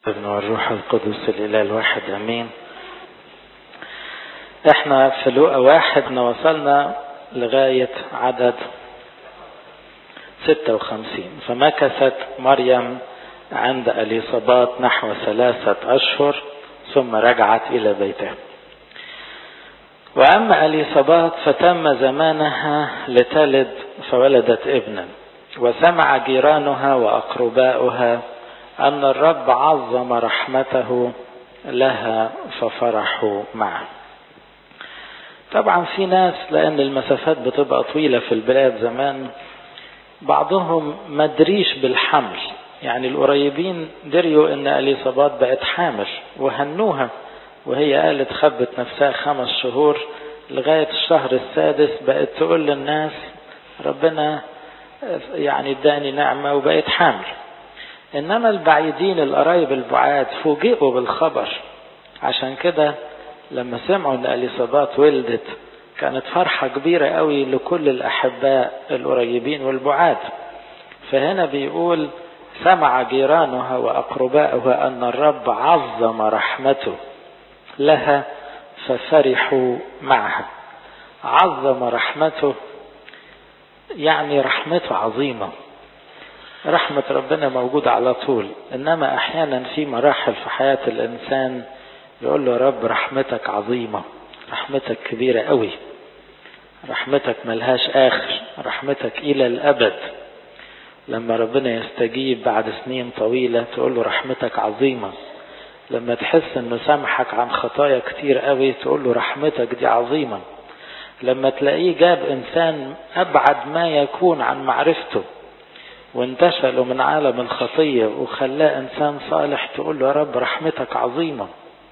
ابن والروح القدس الإله الواحد أمين احنا في لوقا واحد وصلنا لغاية عدد ستة وخمسين فمكثت مريم عند أليصابات نحو ثلاثة أشهر ثم رجعت إلى بيتها وأما أليصابات فتم زمانها لتلد فولدت ابنا وسمع جيرانها وأقرباؤها أن الرب عظم رحمته لها ففرحوا معه طبعا في ناس لأن المسافات بتبقى طويلة في البلاد زمان بعضهم مدريش بالحمل يعني القريبين دريوا ان اليصابات بقت حامل وهنوها وهي قالت خبت نفسها خمس شهور لغاية الشهر السادس بقت تقول للناس ربنا يعني اداني نعمة وبقيت حامل انما البعيدين القرايب البعاد فوجئوا بالخبر عشان كده لما سمعوا ان اليصابات ولدت كانت فرحة كبيرة قوي لكل الأحباء القريبين والبعاد فهنا بيقول سمع جيرانها وأقرباؤها أن الرب عظم رحمته لها ففرحوا معها عظم رحمته يعني رحمته عظيمة رحمة ربنا موجودة على طول إنما أحيانا في مراحل في حياة الإنسان يقول له رب رحمتك عظيمة رحمتك كبيرة قوي رحمتك ملهاش آخر رحمتك إلى الأبد لما ربنا يستجيب بعد سنين طويلة تقول له رحمتك عظيمة لما تحس انه سامحك عن خطايا كتير قوي تقول له رحمتك دي عظيمة لما تلاقيه جاب انسان ابعد ما يكون عن معرفته وانتشله من عالم الخطية وخلاه انسان صالح تقول له يا رب رحمتك عظيمة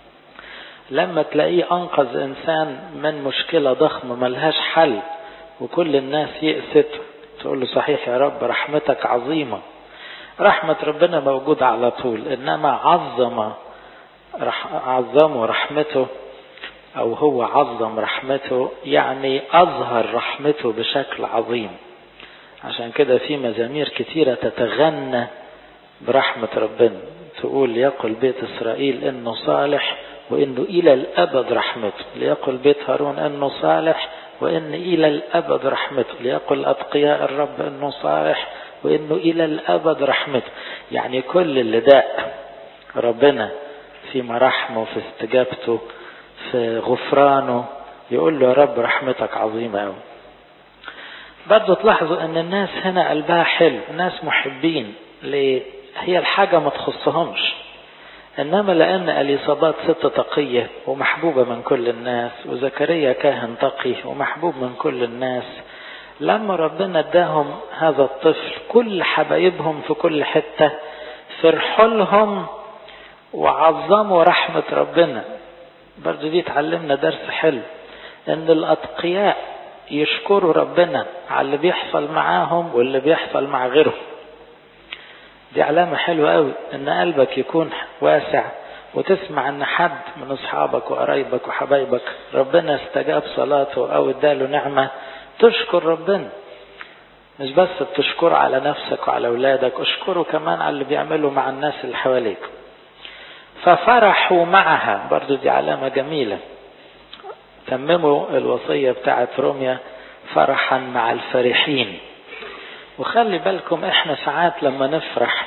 لما تلاقيه انقذ انسان من مشكلة ضخمة ملهاش حل وكل الناس يأست تقول له صحيح يا رب رحمتك عظيمة رحمة ربنا موجودة على طول انما عظم رح عظمه رحمته او هو عظم رحمته يعني اظهر رحمته بشكل عظيم عشان كده في مزامير كتيرة تتغنى برحمة ربنا تقول يقل بيت اسرائيل انه صالح وانه الى الابد رحمته ليقل بيت هارون انه صالح وان الى الابد رحمته ليقل اتقياء الرب انه صالح وانه الى الابد رحمته يعني كل اللي داق ربنا في مراحمه في استجابته في غفرانه يقول له يا رب رحمتك عظيمة قوي برضه تلاحظوا ان الناس هنا قلبها حلو ناس محبين ليه هي الحاجة ما تخصهمش انما لان اليصابات ست تقية ومحبوبة من كل الناس وزكريا كاهن تقي ومحبوب من كل الناس لما ربنا اداهم هذا الطفل كل حبايبهم في كل حتة فرحوا لهم وعظموا رحمة ربنا برضو دي اتعلمنا درس حلو ان الاتقياء يشكروا ربنا على اللي بيحصل معاهم واللي بيحصل مع غيرهم دي علامة حلوة قوي ان قلبك يكون واسع وتسمع ان حد من اصحابك وقرايبك وحبايبك ربنا استجاب صلاته او اداله نعمة تشكر ربنا مش بس بتشكر على نفسك وعلى اولادك اشكره كمان على اللي بيعمله مع الناس اللي حواليك ففرحوا معها برضو دي علامة جميلة تمموا الوصية بتاعت روميا فرحا مع الفرحين وخلي بالكم احنا ساعات لما نفرح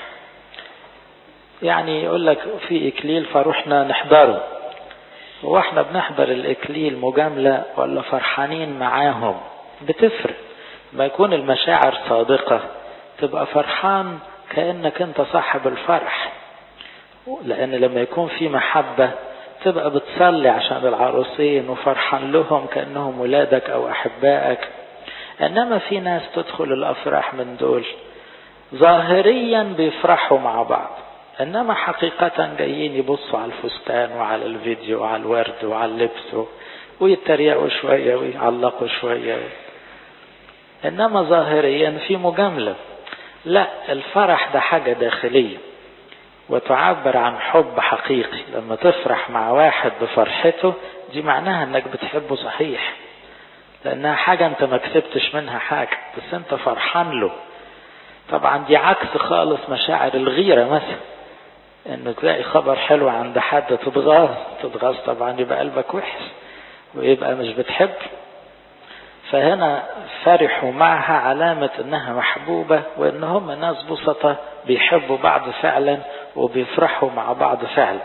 يعني يقول لك في اكليل فروحنا نحضره واحنا بنحضر الاكليل مجاملة ولا فرحانين معاهم بتفرق ما يكون المشاعر صادقة تبقى فرحان كأنك انت صاحب الفرح لان لما يكون في محبة تبقى بتصلي عشان العروسين وفرحان لهم كأنهم ولادك او احبائك انما في ناس تدخل الافراح من دول ظاهريا بيفرحوا مع بعض انما حقيقة جايين يبصوا على الفستان وعلى الفيديو وعلى الورد وعلى اللبس ويتريقوا شوية ويعلقوا شوية انما ظاهريا في مجاملة لا الفرح ده حاجة داخلية وتعبر عن حب حقيقي لما تفرح مع واحد بفرحته دي معناها انك بتحبه صحيح لانها حاجة انت ما كسبتش منها حاجة بس انت فرحان له طبعا دي عكس خالص مشاعر الغيرة مثلا انه تلاقي خبر حلو عند حد تتغاظ تتغاظ طبعا يبقى قلبك وحش ويبقى مش بتحب فهنا فرحوا معها علامة انها محبوبة وان هم ناس بسطة بيحبوا بعض فعلا وبيفرحوا مع بعض فعلا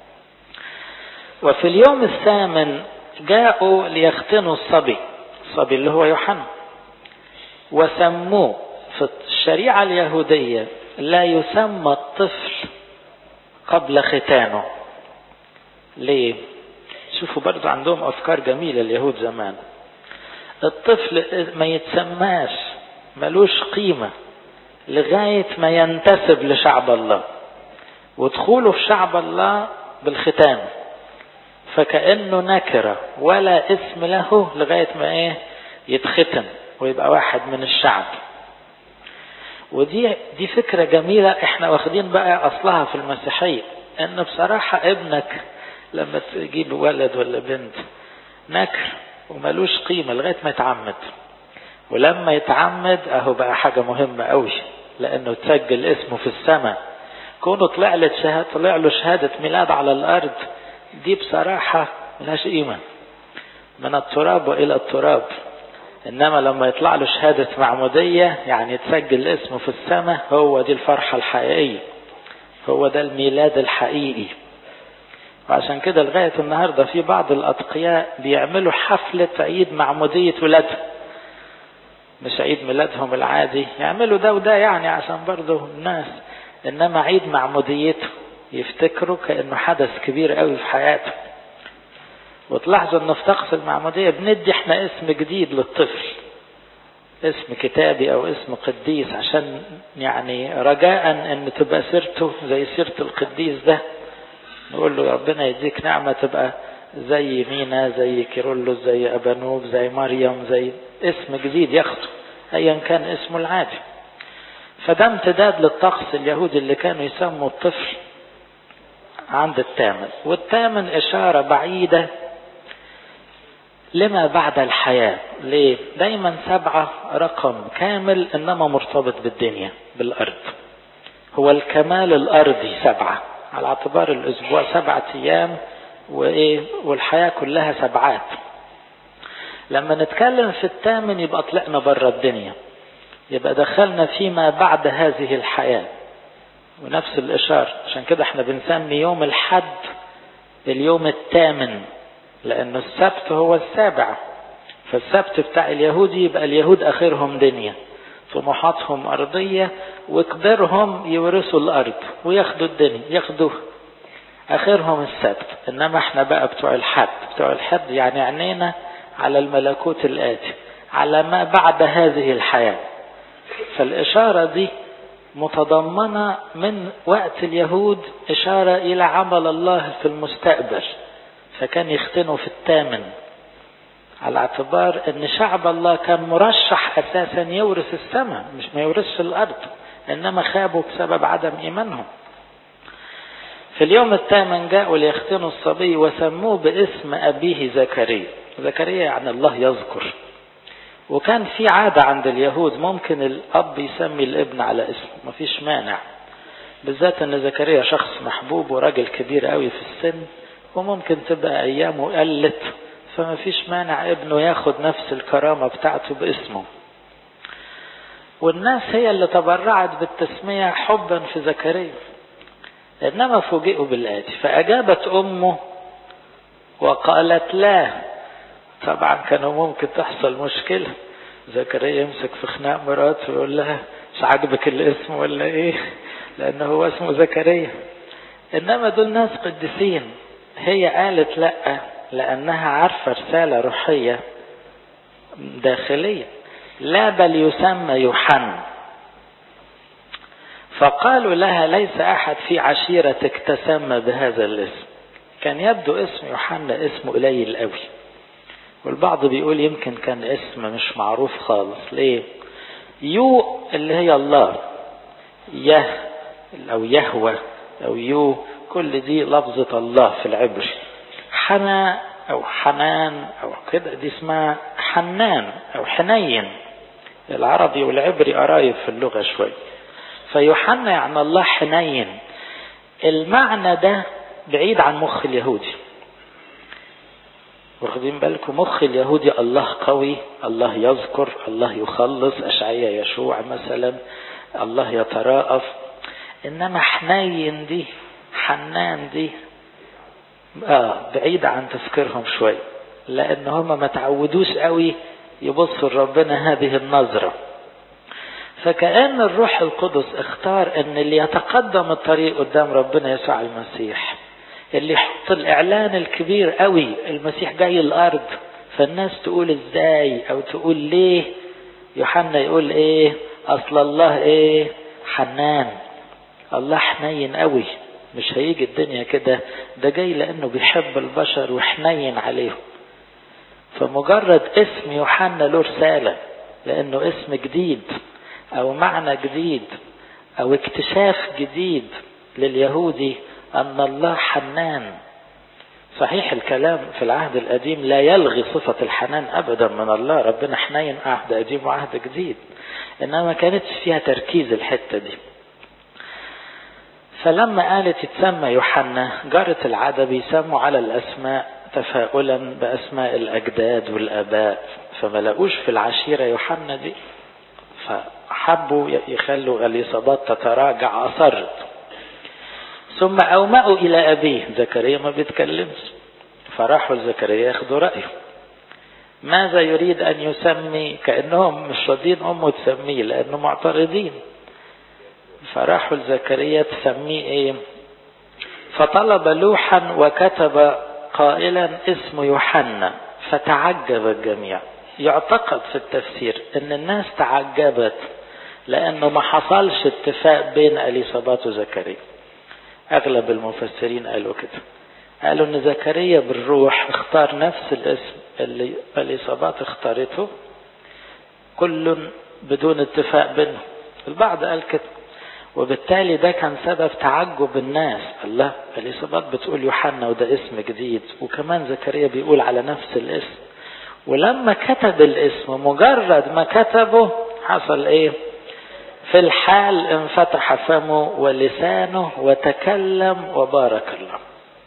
وفي اليوم الثامن جاءوا ليختنوا الصبي الصبي اللي هو يوحنا وسموه في الشريعة اليهودية لا يسمى الطفل قبل ختانه ليه شوفوا برضو عندهم أفكار جميلة اليهود زمان الطفل ما يتسماش ملوش قيمة لغاية ما ينتسب لشعب الله ودخوله في شعب الله بالختان فكأنه نكرة ولا اسم له لغاية ما ايه يتختم ويبقى واحد من الشعب ودي دي فكرة جميلة احنا واخدين بقى اصلها في المسيحية ان بصراحة ابنك لما تجيب ولد ولا بنت نكر وملوش قيمة لغاية ما يتعمد ولما يتعمد اهو بقى حاجة مهمة قوي لانه تسجل اسمه في السماء كونه طلع له شهادة طلع له شهادة ميلاد على الارض دي بصراحة ملهاش قيمة من التراب والى التراب انما لما يطلع له شهادة معمودية يعني يتسجل اسمه في السماء هو دي الفرحة الحقيقية هو ده الميلاد الحقيقي وعشان كده لغاية النهاردة في بعض الأتقياء بيعملوا حفلة عيد معمودية ولادهم مش عيد ميلادهم العادي يعملوا ده وده يعني عشان برضه الناس إنما عيد معموديته يفتكروا كأنه حدث كبير قوي في حياته وتلاحظوا انه في طقس المعمودية بندي احنا اسم جديد للطفل اسم كتابي او اسم قديس عشان يعني رجاء ان تبقى سيرته زي سيرة القديس ده نقول له ربنا يديك نعمة تبقى زي مينا زي كيرلس زي ابانوب زي مريم زي اسم جديد ياخده ايا كان اسمه العادي فده امتداد للطقس اليهودي اللي كانوا يسموا الطفل عند الثامن والثامن إشارة بعيدة لما بعد الحياة ليه دايما سبعة رقم كامل إنما مرتبط بالدنيا بالأرض هو الكمال الأرضي سبعة على اعتبار الأسبوع سبعة أيام وإيه والحياة كلها سبعات لما نتكلم في الثامن يبقى طلعنا بره الدنيا يبقى دخلنا فيما بعد هذه الحياة ونفس الإشارة عشان كده احنا بنسمي يوم الحد اليوم الثامن لأن السبت هو السابع فالسبت بتاع اليهود يبقى اليهود آخرهم دنيا طموحاتهم أرضية وكبرهم يورثوا الأرض وياخدوا الدنيا ياخدوا آخرهم السبت إنما احنا بقى بتوع الحد بتوع الحد يعني عينينا على الملكوت الآتي على ما بعد هذه الحياة فالإشارة دي متضمنة من وقت اليهود إشارة إلى عمل الله في المستقبل فكان يختنوا في الثامن على اعتبار ان شعب الله كان مرشح اساسا يورث السماء مش ما يورثش الارض انما خابوا بسبب عدم ايمانهم في اليوم الثامن جاءوا ليختنوا الصبي وسموه باسم ابيه زكريا زكريا يعني الله يذكر وكان في عادة عند اليهود ممكن الأب يسمي الابن على اسمه مفيش مانع بالذات أن زكريا شخص محبوب وراجل كبير قوي في السن وممكن تبقى أيامه قلت فما فيش مانع ابنه ياخد نفس الكرامة بتاعته باسمه والناس هي اللي تبرعت بالتسمية حبا في زكريا إنما فوجئوا بالآتي فأجابت أمه وقالت لا طبعا كانوا ممكن تحصل مشكلة زكريا يمسك في خناق مراته ويقول لها مش عاجبك الاسم ولا ايه لان هو اسمه زكريا انما دول ناس قديسين هي قالت لا لانها عارفة رسالة روحية داخلية لا بل يسمى يوحنا فقالوا لها ليس احد في عشيرتك تسمى بهذا الاسم كان يبدو اسم يوحنا اسمه قليل قوي والبعض بيقول يمكن كان اسم مش معروف خالص ليه يو اللي هي الله يه او يهوى او يو كل دي لفظة الله في العبري حنا او حنان او كده دي اسمها حنان او حنين العربي والعبري قرايب في اللغة شوي فيوحنا يعني الله حنين المعنى ده بعيد عن مخ اليهودي واخدين بالكم مخ اليهودي الله قوي الله يذكر الله يخلص أشعية يشوع مثلا الله يتراءف إنما حنين دي حنان دي آه بعيد عن تفكيرهم شوي لأن هم ما تعودوش قوي يبصوا لربنا هذه النظرة فكأن الروح القدس اختار ان اللي يتقدم الطريق قدام ربنا يسوع المسيح اللي يحط الاعلان الكبير قوي المسيح جاي الارض فالناس تقول ازاي او تقول ليه يوحنا يقول ايه اصل الله ايه حنان الله حنين قوي مش هيجي الدنيا كده ده جاي لانه بيحب البشر وحنين عليهم فمجرد اسم يوحنا له رساله لانه اسم جديد او معنى جديد او اكتشاف جديد لليهودي ان الله حنان صحيح الكلام في العهد القديم لا يلغي صفة الحنان ابدا من الله ربنا حنين عهد قديم وعهد جديد انما ما كانتش فيها تركيز الحتة دي فلما قالت يتسمى يوحنا جرت العادة بيسموا على الاسماء تفاؤلا باسماء الاجداد والاباء فما لقوش في العشيرة يوحنا دي فحبوا يخلوا اليصابات تتراجع أصرت ثم أومأوا إلى أبيه زكريا ما بيتكلمش فراحوا لزكريا ياخدوا رأيه ماذا يريد أن يسمي كأنهم مش راضين أمه تسميه لأنه معترضين فراحوا لزكريا تسميه إيه فطلب لوحا وكتب قائلا اسم يوحنا فتعجب الجميع يعتقد في التفسير ان الناس تعجبت لانه ما حصلش اتفاق بين اليصابات وزكريا اغلب المفسرين قالوا كده قالوا ان زكريا بالروح اختار نفس الاسم اللي اليصابات اختارته كل بدون اتفاق بينهم البعض قال كده وبالتالي ده كان سبب تعجب الناس الله اليصابات بتقول يوحنا وده اسم جديد وكمان زكريا بيقول على نفس الاسم ولما كتب الاسم مجرد ما كتبه حصل ايه في الحال انفتح فمه ولسانه وتكلم وبارك الله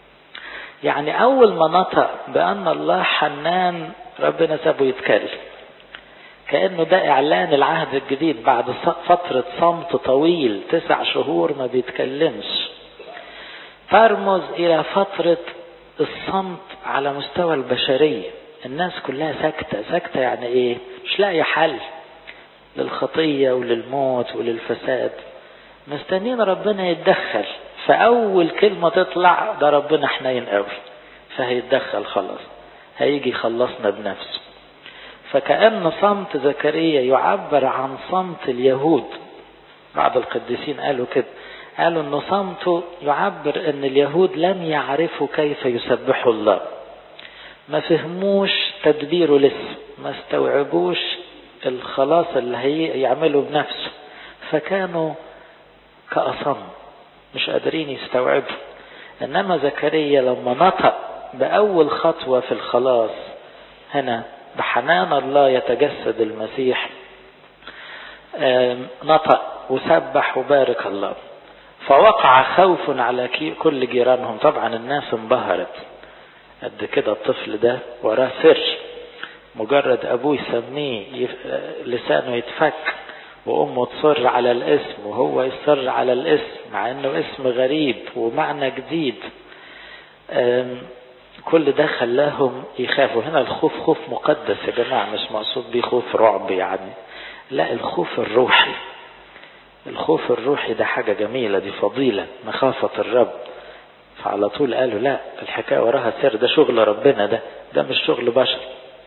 يعني اول ما نطق بان الله حنان ربنا سابه يتكلم كانه ده اعلان العهد الجديد بعد فتره صمت طويل تسع شهور ما بيتكلمش ترمز الى فتره الصمت على مستوى البشريه الناس كلها ساكتة ساكتة يعني ايه مش لاقي حل للخطية وللموت وللفساد مستنين ربنا يتدخل فأول كلمة تطلع ده ربنا حنين قوي فهيتدخل خلاص هيجي يخلصنا بنفسه فكأن صمت زكريا يعبر عن صمت اليهود بعض القديسين قالوا كده قالوا ان صمته يعبر ان اليهود لم يعرفوا كيف يسبحوا الله ما فهموش تدبيره لسه ما استوعبوش الخلاص اللي هي يعمله بنفسه فكانوا كأصم مش قادرين يستوعبوا انما زكريا لما نطق باول خطوة في الخلاص هنا بحنان الله يتجسد المسيح نطق وسبح وبارك الله فوقع خوف على كل جيرانهم طبعا الناس انبهرت قد كده الطفل ده وراه سر مجرد ابوه يسميه يف... لسانه يتفك وامه تصر على الاسم وهو يصر على الاسم مع انه اسم غريب ومعنى جديد كل ده خلاهم يخافوا هنا الخوف خوف مقدس يا جماعة مش مقصود بيه خوف رعب يعني لا الخوف الروحي الخوف الروحي ده حاجة جميلة دي فضيلة مخافة الرب فعلى طول قالوا لا الحكاية وراها سر ده شغل ربنا ده ده مش شغل بشر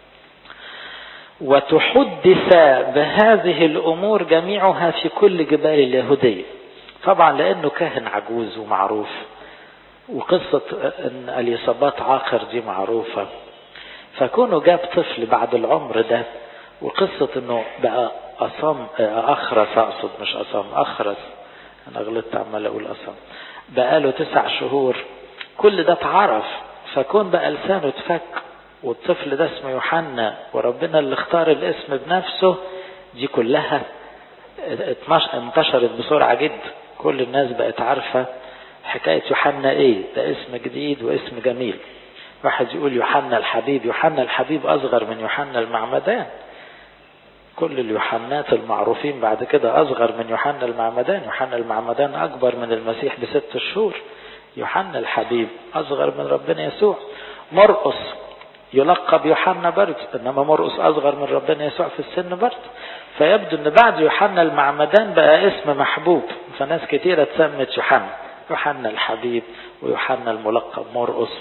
وتحدث بهذه الأمور جميعها في كل جبال اليهودية طبعا لأنه كاهن عجوز ومعروف وقصة أن اليصابات عاقر دي معروفة فكونه جاب طفل بعد العمر ده وقصة أنه بقى أصم أخرس أقصد مش أصم أخرس أنا غلطت عمال أقول أصم بقاله تسع شهور كل ده اتعرف فكون بقى لسانه اتفك والطفل ده اسمه يوحنا وربنا اللي اختار الاسم بنفسه دي كلها انتشرت بسرعة جدا كل الناس بقت عارفة حكاية يوحنا ايه ده اسم جديد واسم جميل واحد يقول يوحنا الحبيب يوحنا الحبيب اصغر من يوحنا المعمدان كل اليوحنات المعروفين بعد كده اصغر من يوحنا المعمدان يوحنا المعمدان اكبر من المسيح بست شهور يوحنا الحبيب اصغر من ربنا يسوع مرقس يلقب يوحنا برد انما مرقس اصغر من ربنا يسوع في السن برد فيبدو ان بعد يوحنا المعمدان بقى اسم محبوب فناس كتيرة اتسمت يوحنا يوحنا الحبيب ويوحنا الملقب مرقس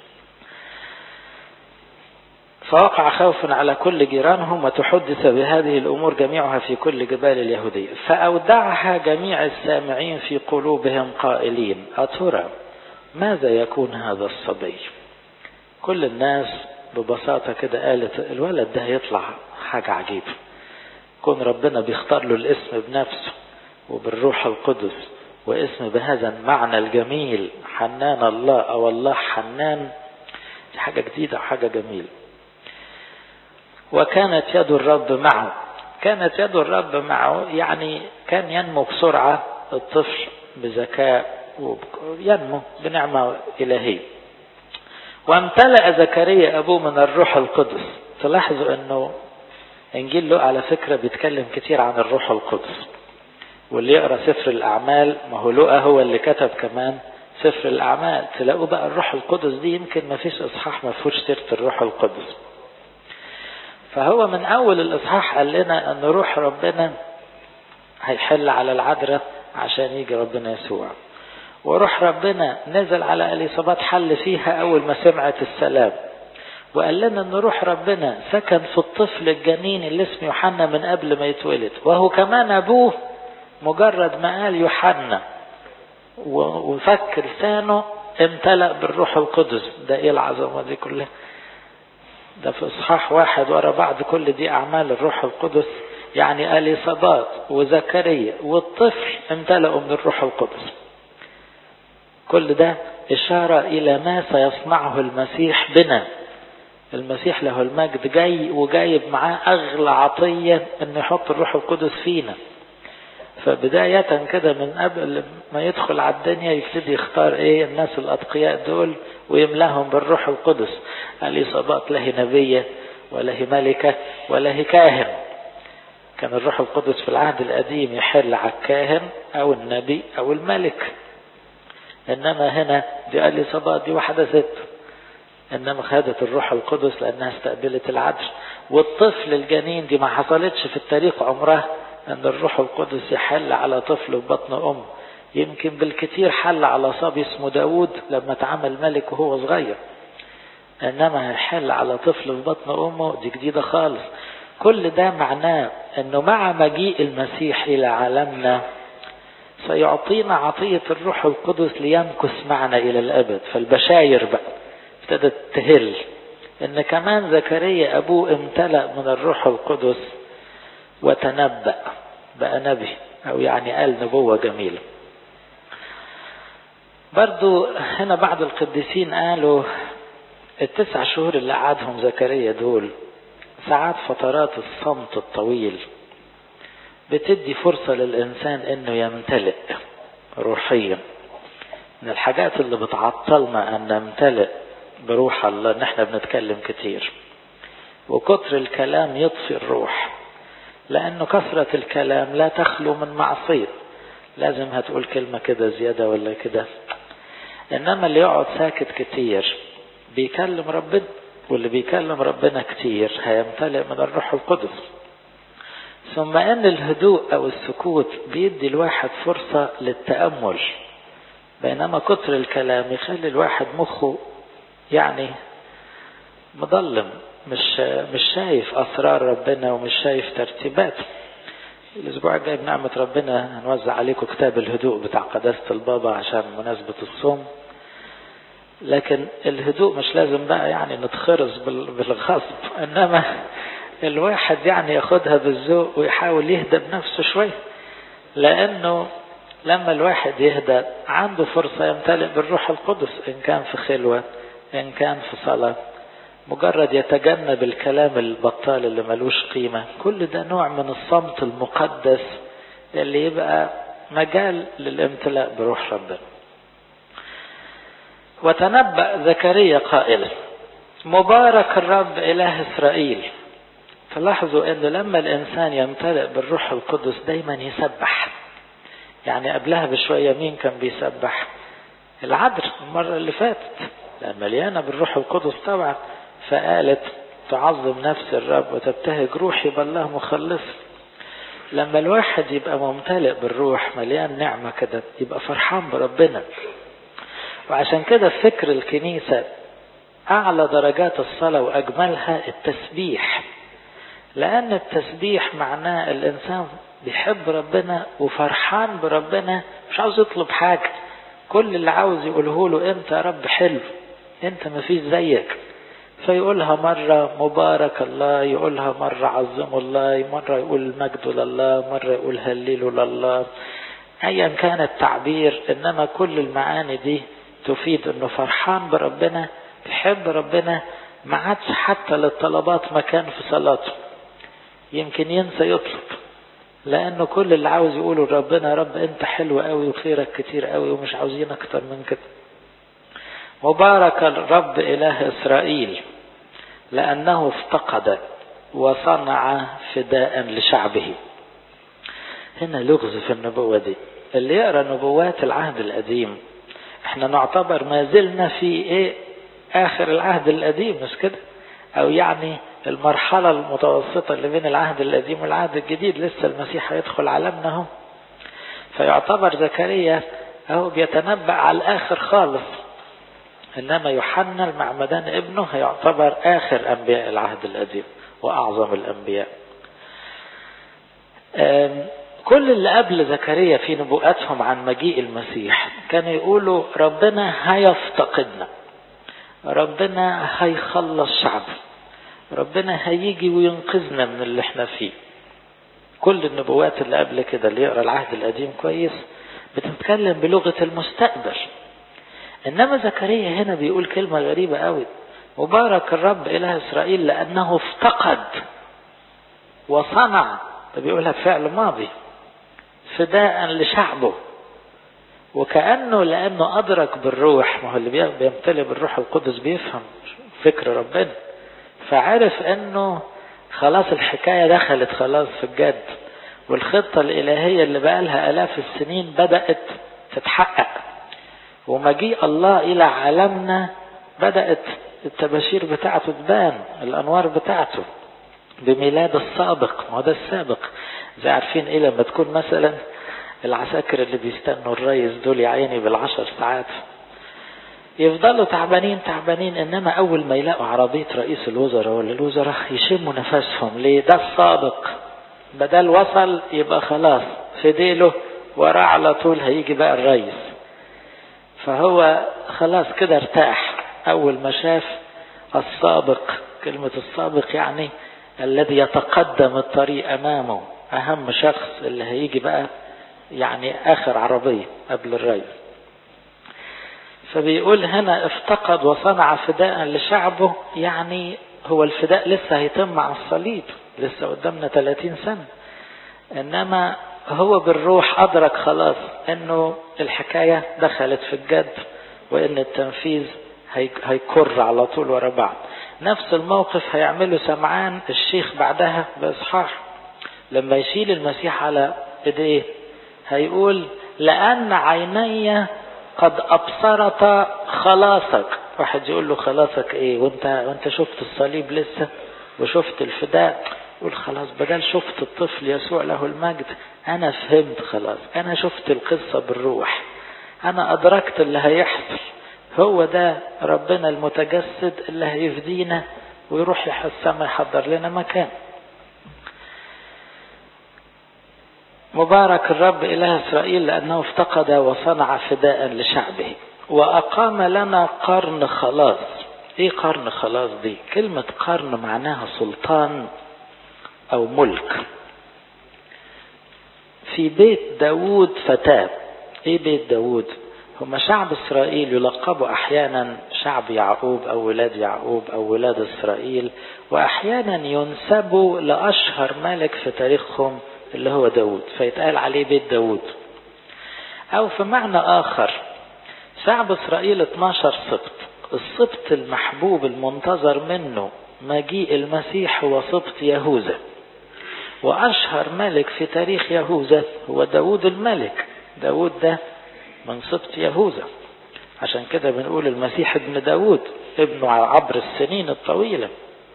فوقع خوف على كل جيرانهم وتحدث بهذه الأمور جميعها في كل جبال اليهودية فأودعها جميع السامعين في قلوبهم قائلين أترى ماذا يكون هذا الصبي كل الناس ببساطة كده قالت الولد ده هيطلع حاجة عجيبة كون ربنا بيختار له الاسم بنفسه وبالروح القدس واسم بهذا المعنى الجميل حنان الله أو الله حنان دي حاجة جديدة وحاجة جميلة وكانت يد الرب معه كانت يد الرب معه يعني كان ينمو بسرعة الطفل بذكاء ينمو بنعمة إلهية وامتلأ زكريا أبوه من الروح القدس تلاحظوا أنه إنجيل لوقا على فكرة بيتكلم كتير عن الروح القدس واللي يقرأ سفر الأعمال ما هو لوقا هو اللي كتب كمان سفر الأعمال تلاقوا بقى الروح القدس دي يمكن ما فيش إصحاح ما فيهوش سيرة الروح القدس فهو من أول الإصحاح قال لنا أن روح ربنا هيحل على العذراء عشان يجي ربنا يسوع وروح ربنا نزل على اليصابات حل فيها أول ما سمعت السلام وقال لنا أن روح ربنا سكن في الطفل الجنين اللي اسمه يوحنا من قبل ما يتولد وهو كمان أبوه مجرد ما قال يوحنا وفك لسانه امتلأ بالروح القدس ده ايه العظمة دي كلها ده في اصحاح واحد ورا بعض كل دي اعمال الروح القدس يعني اليصابات وزكريا والطفل امتلأوا من الروح القدس كل ده اشارة الى ما سيصنعه المسيح بنا المسيح له المجد جاي وجايب معاه اغلى عطية انه يحط الروح القدس فينا فبداية كده من قبل ما يدخل على الدنيا يبتدي يختار ايه الناس الاتقياء دول ويملاهم بالروح القدس اليصابات لا هي نبية ولا هي ملكة ولا هي كاهن كان الروح القدس في العهد القديم يحل على الكاهن او النبي او الملك انما هنا دي اليصابات دي واحدة ست انما خدت الروح القدس لانها استقبلت العدل والطفل الجنين دي ما حصلتش في التاريخ عمرها ان الروح القدس يحل على طفل في بطن ام يمكن بالكثير حل على صبي اسمه داود لما اتعمل ملك وهو صغير انما هيحل على طفل في بطن امه دي جديدة خالص كل ده معناه انه مع مجيء المسيح الى عالمنا سيعطينا عطية الروح القدس ليمكث معنا الى الابد فالبشاير بقى ابتدت تهل ان كمان زكريا ابوه امتلأ من الروح القدس وتنبأ بقى نبي او يعني قال نبوة جميلة برضو هنا بعض القديسين قالوا التسع شهور اللي قعدهم زكريا دول ساعات فترات الصمت الطويل بتدي فرصة للإنسان إنه يمتلئ روحيا من الحاجات اللي بتعطلنا أن نمتلئ بروح الله إن إحنا بنتكلم كتير وكتر الكلام يطفي الروح لأنه كثرة الكلام لا تخلو من معصية لازم هتقول كلمة كده زيادة ولا كده إنما اللي يقعد ساكت كتير بيكلم ربنا واللي بيكلم ربنا كتير هيمتلئ من الروح القدس ثم ان الهدوء او السكوت بيدي الواحد فرصة للتأمل بينما كتر الكلام يخلي الواحد مخه يعني مظلم مش مش شايف اسرار ربنا ومش شايف ترتيباته الاسبوع الجاي بنعمة ربنا هنوزع عليكم كتاب الهدوء بتاع قداسة البابا عشان مناسبة الصوم لكن الهدوء مش لازم بقى يعني نتخرص بالغصب انما الواحد يعني ياخدها بالذوق ويحاول يهدى بنفسه شوية لانه لما الواحد يهدى عنده فرصة يمتلئ بالروح القدس ان كان في خلوة ان كان في صلاة مجرد يتجنب الكلام البطال اللي ملوش قيمة كل ده نوع من الصمت المقدس اللي يبقى مجال للامتلاء بروح ربنا وتنبأ زكريا قائلا مبارك الرب إله إسرائيل تلاحظوا أن لما الإنسان يمتلئ بالروح القدس دايما يسبح يعني قبلها بشوية مين كان بيسبح العذر المرة اللي فاتت مليانة بالروح القدس طبعا فقالت تعظم نفس الرب وتبتهج روحي بالله مخلص لما الواحد يبقى ممتلئ بالروح مليان نعمة كده يبقى فرحان بربنا وعشان كده فكر الكنيسة أعلى درجات الصلاة وأجملها التسبيح لأن التسبيح معناه الإنسان بيحب ربنا وفرحان بربنا مش عاوز يطلب حاجة كل اللي عاوز يقوله له أنت يا رب حلو أنت مفيش زيك فيقولها مرة مبارك الله يقولها مرة عظم الله مرة يقول المجد لله مرة يقول هللوا لله أيا كان التعبير إنما كل المعاني دي تفيد إنه فرحان بربنا بيحب ربنا ما عادش حتى للطلبات مكان في صلاته يمكن ينسى يطلب لأنه كل اللي عاوز يقوله لربنا يا رب أنت حلو قوي وخيرك كتير قوي ومش عاوزين أكتر من كده مبارك الرب إله إسرائيل لأنه افتقد وصنع فداء لشعبه هنا لغز في النبوة دي اللي يقرأ نبوات العهد القديم احنا نعتبر ما زلنا في ايه اخر العهد القديم مش كده او يعني المرحلة المتوسطة اللي بين العهد القديم والعهد الجديد لسه المسيح هيدخل عالمنا اهو فيعتبر زكريا اهو بيتنبأ على الاخر خالص انما يوحنا المعمدان ابنه هيعتبر اخر انبياء العهد القديم واعظم الانبياء كل اللي قبل زكريا في نبوءاتهم عن مجيء المسيح كانوا يقولوا ربنا هيفتقدنا ربنا هيخلص شعبه ربنا هيجي وينقذنا من اللي احنا فيه كل النبوات اللي قبل كده اللي يقرا العهد القديم كويس بتتكلم بلغه المستقبل انما زكريا هنا بيقول كلمه غريبه قوي مبارك الرب اله اسرائيل لانه افتقد وصنع ده بيقولها بفعل ماضي فداء لشعبه وكأنه لأنه أدرك بالروح ما هو اللي بيمتلئ بالروح القدس بيفهم فكر ربنا فعرف أنه خلاص الحكاية دخلت خلاص في الجد والخطة الإلهية اللي بقى لها آلاف السنين بدأت تتحقق ومجيء الله إلى عالمنا بدأت التباشير بتاعته تبان الأنوار بتاعته بميلاد السابق ما هو ده السابق زي عارفين ايه لما تكون مثلا العساكر اللي بيستنوا الريس دول يا عيني بالعشر ساعات يفضلوا تعبانين تعبانين انما اول ما يلاقوا عربيه رئيس الوزراء ولا الوزراء يشموا نفسهم ليه ده السابق بدل وصل يبقى خلاص في ديله وراه على طول هيجي بقى الرئيس فهو خلاص كده ارتاح اول ما شاف السابق كلمه السابق يعني الذي يتقدم الطريق امامه اهم شخص اللي هيجي بقى يعني اخر عربيه قبل الرئيس فبيقول هنا افتقد وصنع فداء لشعبه يعني هو الفداء لسه هيتم على الصليب لسه قدامنا 30 سنة انما هو بالروح ادرك خلاص انه الحكاية دخلت في الجد وان التنفيذ هيكر على طول ورا بعض نفس الموقف هيعمله سمعان الشيخ بعدها باصحاح لما يشيل المسيح على ايديه هيقول لان عيني قد ابصرت خلاصك واحد يقول له خلاصك ايه وانت وانت شفت الصليب لسه وشفت الفداء يقول خلاص بدل شفت الطفل يسوع له المجد انا فهمت خلاص انا شفت القصه بالروح انا ادركت اللي هيحصل هو ده ربنا المتجسد اللي هيفدينا ويروح السماء يحضر لنا مكان مبارك الرب إله إسرائيل لأنه افتقد وصنع فداء لشعبه وأقام لنا قرن خلاص إيه قرن خلاص دي كلمة قرن معناها سلطان أو ملك في بيت داود فتاة إيه بيت داود هم شعب إسرائيل يلقبوا أحيانا شعب يعقوب أو ولاد يعقوب أو ولاد إسرائيل وأحيانا ينسبوا لأشهر ملك في تاريخهم اللي هو داود فيتقال عليه بيت داود أو في معنى آخر شعب إسرائيل 12 سبط السبط المحبوب المنتظر منه مجيء المسيح هو سبط يهوذا وأشهر ملك في تاريخ يهوذا هو داود الملك داود ده من سبط يهوذا عشان كده بنقول المسيح ابن داود ابنه عبر السنين الطويلة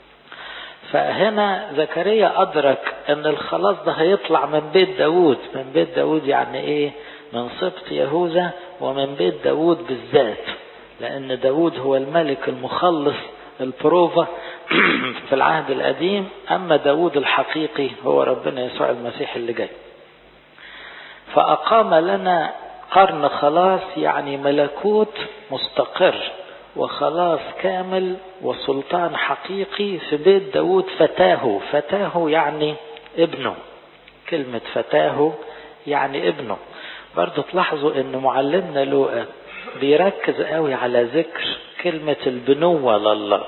فهنا زكريا أدرك أن الخلاص ده هيطلع من بيت داود من بيت داود يعني إيه من سبط يهوذا ومن بيت داود بالذات لأن داود هو الملك المخلص البروفا في العهد القديم أما داود الحقيقي هو ربنا يسوع المسيح اللي جاي فأقام لنا قرن خلاص يعني ملكوت مستقر وخلاص كامل وسلطان حقيقي في بيت داود فتاه فتاه يعني ابنه كلمة فتاه يعني ابنه برضو تلاحظوا ان معلمنا لوقا بيركز قوي على ذكر كلمة البنوة لله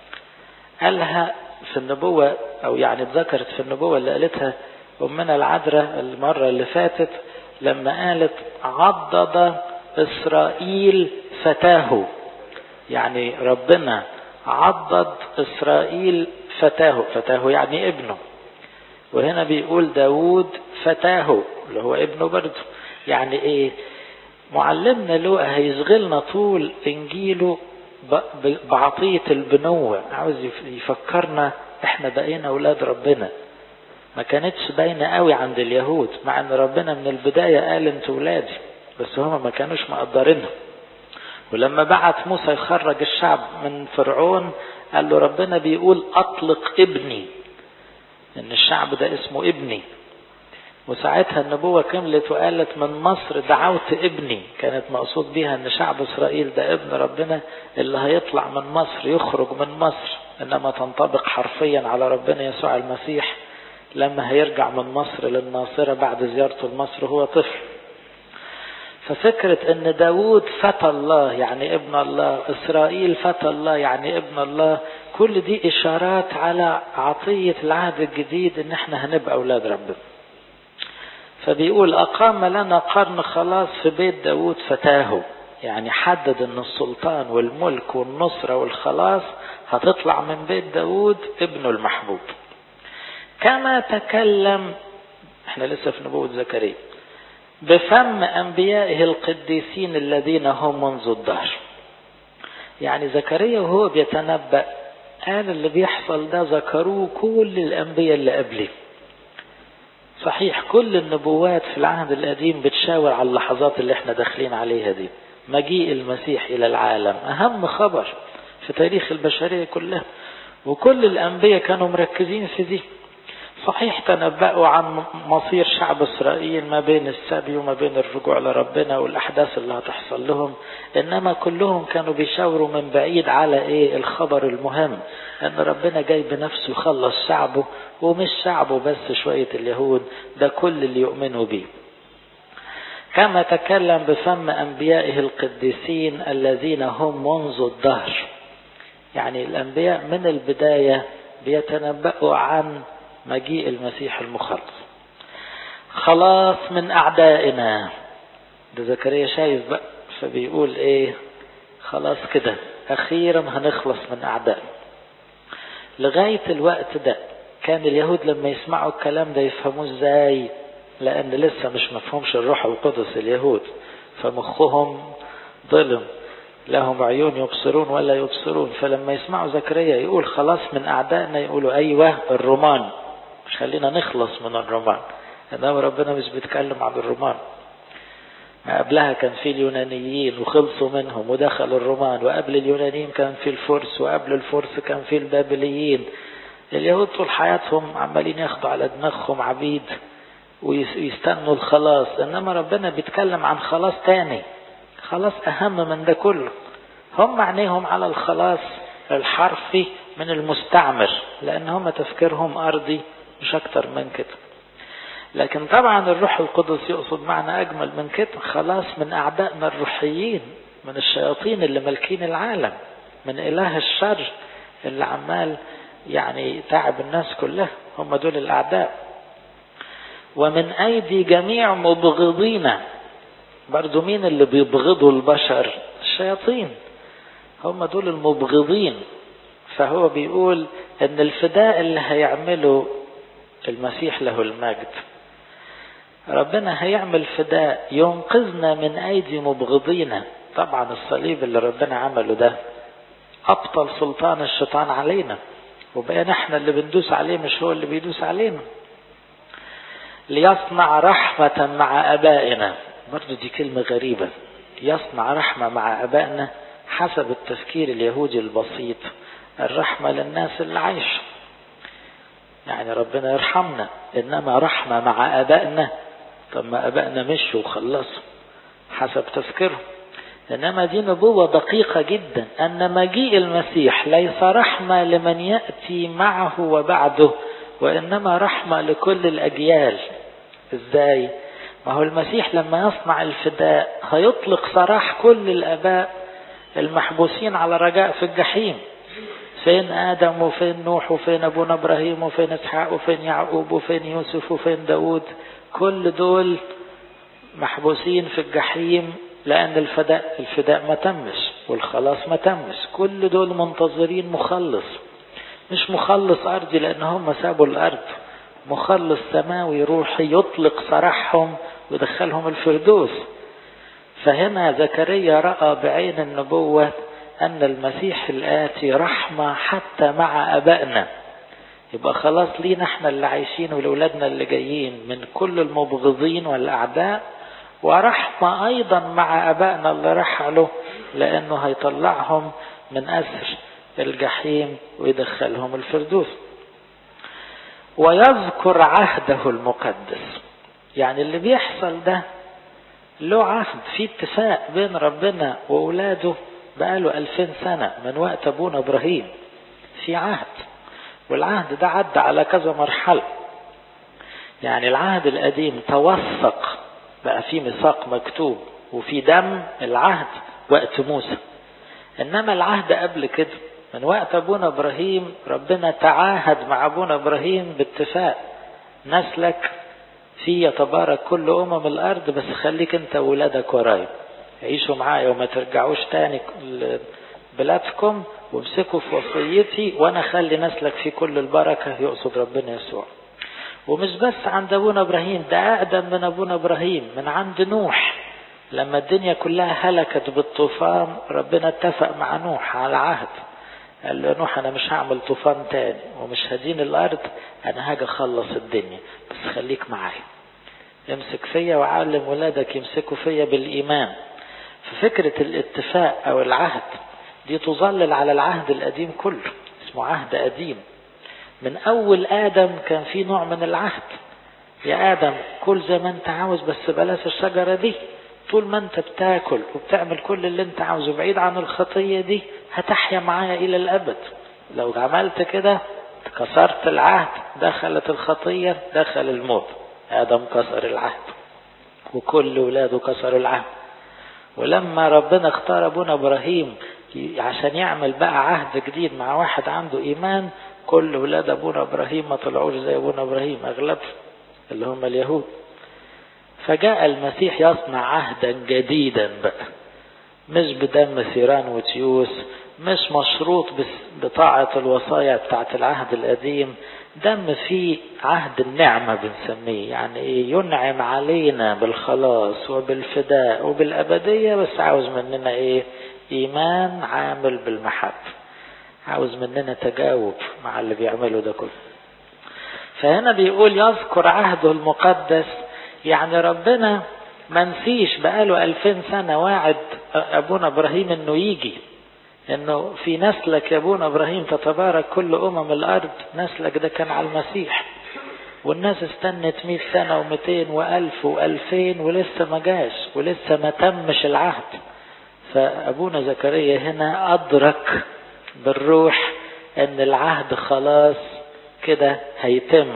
قالها في النبوة او يعني اتذكرت في النبوة اللي قالتها امنا العذراء المرة اللي فاتت لما قالت عضد اسرائيل فتاه يعني ربنا عضد اسرائيل فتاه فتاه يعني ابنه وهنا بيقول داود فتاه اللي هو ابنه برضه يعني ايه معلمنا لوقا هيشغلنا طول انجيله بعطية البنوة عاوز يفكرنا احنا بقينا اولاد ربنا ما كانتش باينة قوي عند اليهود مع ان ربنا من البداية قال انتوا ولادي بس هما ما كانوش مقدرينها ولما بعت موسى يخرج الشعب من فرعون قال له ربنا بيقول اطلق ابني ان الشعب ده اسمه ابني وساعتها النبوة كملت وقالت من مصر دعوت ابني كانت مقصود بيها ان شعب اسرائيل ده ابن ربنا اللي هيطلع من مصر يخرج من مصر انما تنطبق حرفيا على ربنا يسوع المسيح لما هيرجع من مصر للناصرة بعد زيارته لمصر هو طفل ففكرة ان داود فتى الله يعني ابن الله اسرائيل فتى الله يعني ابن الله كل دي اشارات على عطية العهد الجديد ان احنا هنبقى اولاد ربنا فبيقول اقام لنا قرن خلاص في بيت داود فتاه يعني حدد ان السلطان والملك والنصرة والخلاص هتطلع من بيت داود ابنه المحبوب كما تكلم احنا لسه في نبوة زكريا بفم أنبيائه القديسين الذين هم منذ الدهر يعني زكريا وهو بيتنبأ قال اللي بيحصل ده ذكروه كل الأنبياء اللي قبله صحيح كل النبوات في العهد القديم بتشاور على اللحظات اللي احنا داخلين عليها دي مجيء المسيح إلى العالم أهم خبر في تاريخ البشرية كلها وكل الأنبياء كانوا مركزين في دي صحيح تنبأوا عن مصير شعب إسرائيل ما بين السبي وما بين الرجوع لربنا والأحداث اللي هتحصل لهم إنما كلهم كانوا بيشاوروا من بعيد على إيه الخبر المهم أن ربنا جاي بنفسه يخلص شعبه ومش شعبه بس شوية اليهود ده كل اللي يؤمنوا بيه كما تكلم بفم أنبيائه القديسين الذين هم منذ الدهر يعني الأنبياء من البداية بيتنبأوا عن مجيء المسيح المخلص خلاص من أعدائنا ده زكريا شايف بقى فبيقول إيه خلاص كده أخيرا هنخلص من أعدائنا لغاية الوقت ده كان اليهود لما يسمعوا الكلام ده يفهموه ازاي لأن لسه مش مفهومش الروح القدس اليهود فمخهم ظلم لهم عيون يبصرون ولا يبصرون فلما يسمعوا زكريا يقول خلاص من أعدائنا يقولوا أيوة الرومان مش خلينا نخلص من الرومان انما ربنا مش بيتكلم عن الرومان ما قبلها كان في اليونانيين وخلصوا منهم ودخل الرومان وقبل اليونانيين كان في الفرس وقبل الفرس كان في البابليين اليهود طول حياتهم عمالين ياخدوا على دماغهم عبيد ويستنوا الخلاص انما ربنا بيتكلم عن خلاص تاني خلاص اهم من ده كله هم عينيهم على الخلاص الحرفي من المستعمر لان هم تفكيرهم ارضي مش اكتر من كده لكن طبعا الروح القدس يقصد معنى اجمل من كده خلاص من اعدائنا الروحيين من الشياطين اللي مالكين العالم من اله الشر اللي عمال يعني تعب الناس كلها هم دول الاعداء ومن ايدي جميع مبغضينا برضو مين اللي بيبغضوا البشر الشياطين هم دول المبغضين فهو بيقول ان الفداء اللي هيعمله المسيح له المجد ربنا هيعمل فداء ينقذنا من ايدي مبغضينا طبعا الصليب اللي ربنا عمله ده ابطل سلطان الشيطان علينا وبقينا احنا اللي بندوس عليه مش هو اللي بيدوس علينا ليصنع رحمة مع ابائنا برضو دي كلمة غريبة يصنع رحمة مع ابائنا حسب التفكير اليهودي البسيط الرحمة للناس اللي عايشة يعني ربنا يرحمنا انما رحمة مع ابائنا طب ما ابائنا مشوا وخلصوا حسب تفكيرهم انما دي نبوة دقيقة جدا ان مجيء المسيح ليس رحمة لمن يأتي معه وبعده وانما رحمة لكل الاجيال ازاي ما هو المسيح لما يصنع الفداء هيطلق سراح كل الاباء المحبوسين على رجاء في الجحيم فين آدم وفين نوح وفين أبونا إبراهيم وفين إسحاق وفين يعقوب وفين يوسف وفين داود كل دول محبوسين في الجحيم لأن الفداء الفداء ما تمش والخلاص ما تمش كل دول منتظرين مخلص مش مخلص أرضي لأن هم سابوا الأرض مخلص سماوي روحي يطلق سراحهم ويدخلهم الفردوس فهنا زكريا رأى بعين النبوة أن المسيح الآتي رحمة حتى مع أبائنا يبقى خلاص لينا احنا اللي عايشين ولولادنا اللي جايين من كل المبغضين والأعداء ورحمة أيضا مع أبائنا اللي رحلوا لأنه هيطلعهم من أسر الجحيم ويدخلهم الفردوس ويذكر عهده المقدس يعني اللي بيحصل ده له عهد في اتفاق بين ربنا وأولاده بقاله ألفين سنة من وقت أبونا إبراهيم في عهد والعهد ده عدى على كذا مرحلة يعني العهد القديم توثق بقى في ميثاق مكتوب وفي دم العهد وقت موسى إنما العهد قبل كده من وقت أبونا إبراهيم ربنا تعاهد مع أبونا إبراهيم باتفاق نسلك في يتبارك كل أمم الأرض بس خليك أنت وولادك ورايا عيشوا معايا وما ترجعوش تاني بلادكم وامسكوا في وصيتي وانا خلي نسلك في كل البركة يقصد ربنا يسوع ومش بس عند ابونا ابراهيم ده اقدم من ابونا ابراهيم من عند نوح لما الدنيا كلها هلكت بالطوفان ربنا اتفق مع نوح على عهد قال له نوح انا مش هعمل طوفان تاني ومش هدين الارض انا هاجي اخلص الدنيا بس خليك معايا امسك فيا وعلم ولادك يمسكوا فيا بالايمان ففكرة الاتفاق او العهد دي تظلل على العهد القديم كله اسمه عهد قديم من اول ادم كان في نوع من العهد يا ادم كل زي ما انت عاوز بس بلاش الشجرة دي طول ما انت بتاكل وبتعمل كل اللي انت عاوزه بعيد عن الخطية دي هتحيا معايا الى الابد لو عملت كده كسرت العهد دخلت الخطية دخل الموت ادم كسر العهد وكل ولاده كسروا العهد ولما ربنا اختار ابونا ابراهيم عشان يعمل بقى عهد جديد مع واحد عنده ايمان كل ولاد ابونا ابراهيم ما طلعوش زي ابونا ابراهيم اغلبهم اللي هم اليهود فجاء المسيح يصنع عهدا جديدا بقى مش بدم ثيران وتيوس مش مشروط بطاعة الوصايا بتاعت العهد القديم دم فيه عهد النعمة بنسميه يعني ايه ينعم علينا بالخلاص وبالفداء وبالأبدية بس عاوز مننا ايه ايمان عامل بالمحبة عاوز مننا تجاوب مع اللي بيعمله ده كله فهنا بيقول يذكر عهده المقدس يعني ربنا ما نسيش بقاله ألفين سنة واعد أبونا إبراهيم إنه يجي إنه في نسلك يا أبونا إبراهيم تتبارك كل أمم الأرض نسلك ده كان على المسيح والناس استنت مئة سنة ومئتين وألف وألفين ولسه ما جاش ولسه ما تمش العهد فأبونا زكريا هنا أدرك بالروح أن العهد خلاص كده هيتم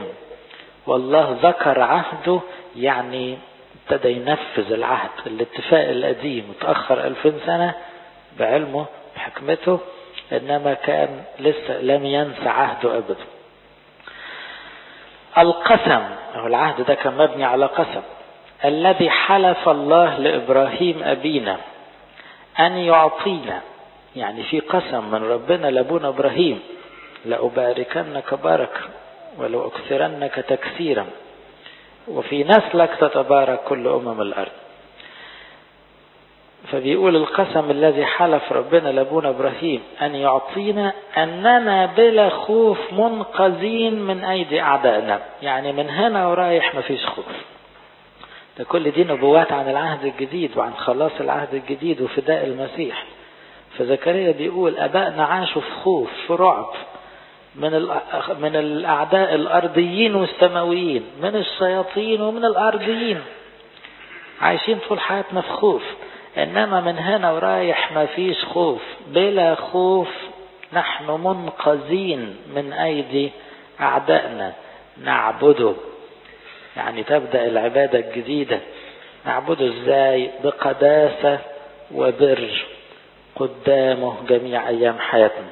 والله ذكر عهده يعني ابتدى ينفذ العهد الاتفاق القديم متأخر ألفين سنة بعلمه بحكمته إنما كان لسه لم ينسى عهده أبدا القسم أو العهد ده كان مبني على قسم الذي حلف الله لإبراهيم أبينا أن يعطينا يعني في قسم من ربنا لأبونا إبراهيم لأباركنك بركة ولأكثرنك تكثيرا وفي نسلك تتبارك كل أمم الأرض فبيقول القسم الذي حلف ربنا لابونا ابراهيم ان يعطينا اننا بلا خوف منقذين من ايدي اعدائنا يعني من هنا ورايح مفيش خوف ده كل دي نبوات عن العهد الجديد وعن خلاص العهد الجديد وفداء المسيح فزكريا بيقول ابائنا عاشوا في خوف في رعب من من الاعداء الارضيين والسماويين من الشياطين ومن الارضيين عايشين طول حياتنا في خوف انما من هنا ورايح ما فيش خوف بلا خوف نحن منقذين من ايدي اعدائنا نعبده يعني تبدا العباده الجديده نعبده ازاي بقداسه وبر قدامه جميع ايام حياتنا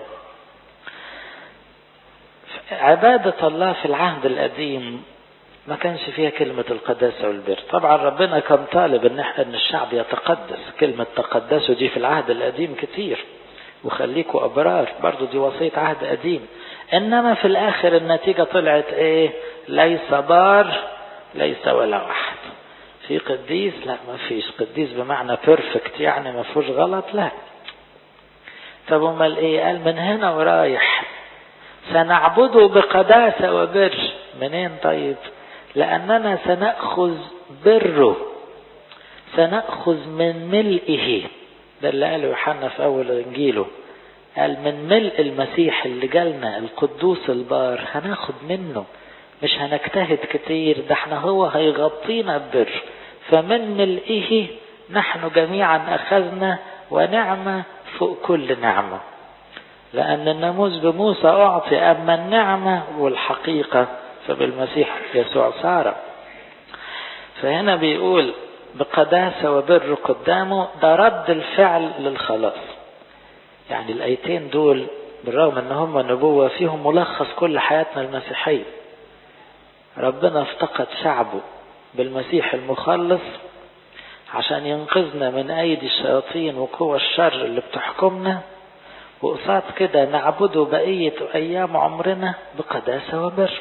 عباده الله في العهد القديم ما كانش فيها كلمة القداسة والبر طبعا ربنا كان طالب ان ان الشعب يتقدس كلمة تقدسوا دي في العهد القديم كتير وخليكوا ابرار برضو دي وصية عهد قديم انما في الاخر النتيجة طلعت ايه ليس بار ليس ولا واحد في قديس لا ما فيش قديس بمعنى بيرفكت يعني ما فيهوش غلط لا طب امال ايه قال من هنا ورايح سنعبده بقداسة وبر منين طيب لأننا سنأخذ بره سنأخذ من ملئه ده اللي قاله يوحنا في أول إنجيله قال من ملء المسيح اللي جالنا القدوس البار هناخد منه مش هنجتهد كتير ده احنا هو هيغطينا ببر فمن ملئه نحن جميعا أخذنا ونعمة فوق كل نعمة لأن الناموس بموسى أعطي أما النعمة والحقيقة فبالمسيح يسوع صار فهنا بيقول بقداسة وبر قدامه ده رد الفعل للخلاص يعني الآيتين دول بالرغم ان هم نبوة فيهم ملخص كل حياتنا المسيحية ربنا افتقد شعبه بالمسيح المخلص عشان ينقذنا من ايدي الشياطين وقوى الشر اللي بتحكمنا وقصاد كده نعبده بقية ايام عمرنا بقداسة وبر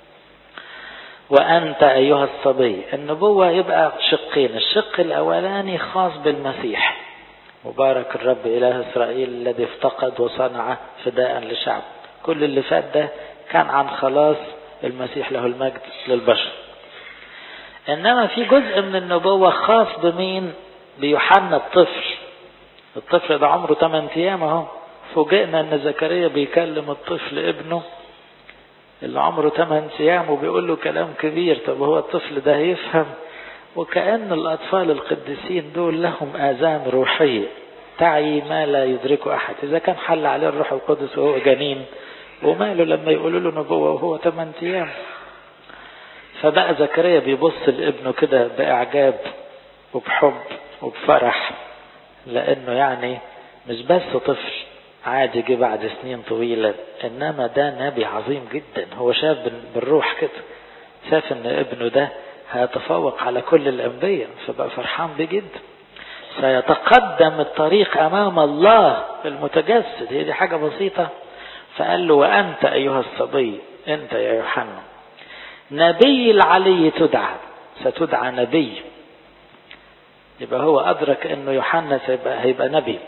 وأنت أيها الصبي النبوة يبقى شقين الشق الأولاني خاص بالمسيح مبارك الرب إله إسرائيل الذي افتقد وصنع فداء لشعب كل اللي فات ده كان عن خلاص المسيح له المجد للبشر إنما في جزء من النبوة خاص بمين بيوحنا الطفل الطفل ده عمره 8 أيام أهو فوجئنا إن زكريا بيكلم الطفل ابنه اللي عمره 8 ايام وبيقول له كلام كبير طب هو الطفل ده هيفهم وكأن الأطفال القديسين دول لهم آذان روحية تعي ما لا يدركه أحد إذا كان حل عليه الروح القدس وهو جنين وماله لما يقولوا له نبوة وهو 8 أيام فبقى زكريا بيبص لابنه كده بإعجاب وبحب وبفرح لأنه يعني مش بس طفل عادي جه بعد سنين طويلة إنما ده نبي عظيم جدا هو شاف بالروح كده شاف إن ابنه ده هيتفوق على كل الأنبياء فبقى فرحان بيه جدا سيتقدم الطريق أمام الله المتجسد هي دي حاجة بسيطة فقال له وأنت أيها الصبي أنت يا يوحنا نبي العلي تدعى ستدعى نبي يبقى هو أدرك أنه يوحنا سيبقى هيبقى نبي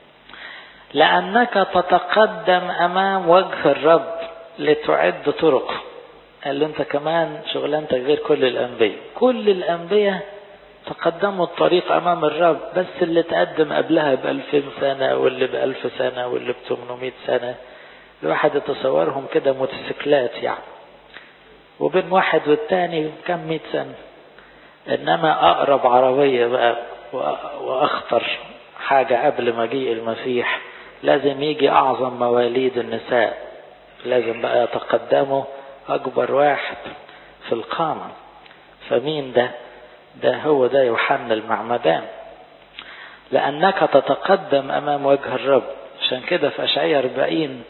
لأنك تتقدم أمام وجه الرب لتعد طرق قال له أنت كمان شغلانتك غير كل الأنبياء كل الأنبياء تقدموا الطريق أمام الرب بس اللي تقدم قبلها بألفين سنة واللي بألف سنة واللي بتمنمية سنة الواحد يتصورهم كده موتوسيكلات يعني وبين واحد والتاني كم مئة سنة إنما أقرب عربية بقى وأخطر حاجة قبل مجيء المسيح لازم يجي أعظم مواليد النساء لازم بقى يتقدموا أكبر واحد في القامة فمين ده ده هو ده يوحنا المعمدان لأنك تتقدم أمام وجه الرب عشان كده في أشعية 40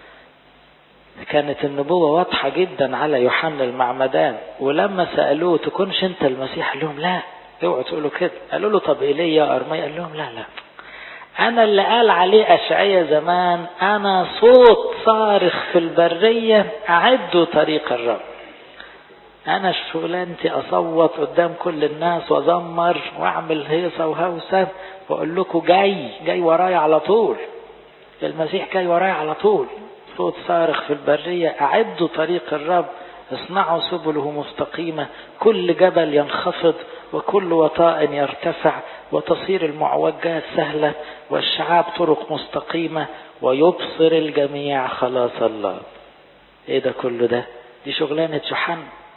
كانت النبوة واضحة جدا على يوحنا المعمدان ولما سألوه تكونش أنت المسيح لهم لا اوعوا تقولوا كده قالوا له طب ايليا ارميا قال لهم لا لا انا اللي قال عليه اشعيا زمان انا صوت صارخ في البرية اعدوا طريق الرب انا شغلانتي اصوت قدام كل الناس وازمر واعمل هيصة وهوسة واقول لكم جاي جاي ورايا على طول المسيح جاي ورايا على طول صوت صارخ في البرية اعدوا طريق الرب اصنعوا سبله مستقيمة كل جبل ينخفض وكل وطاء يرتفع وتصير المعوجات سهلة والشعاب طرق مستقيمة ويبصر الجميع خلاص الله ايه ده كله ده دي شغلانة يوحنا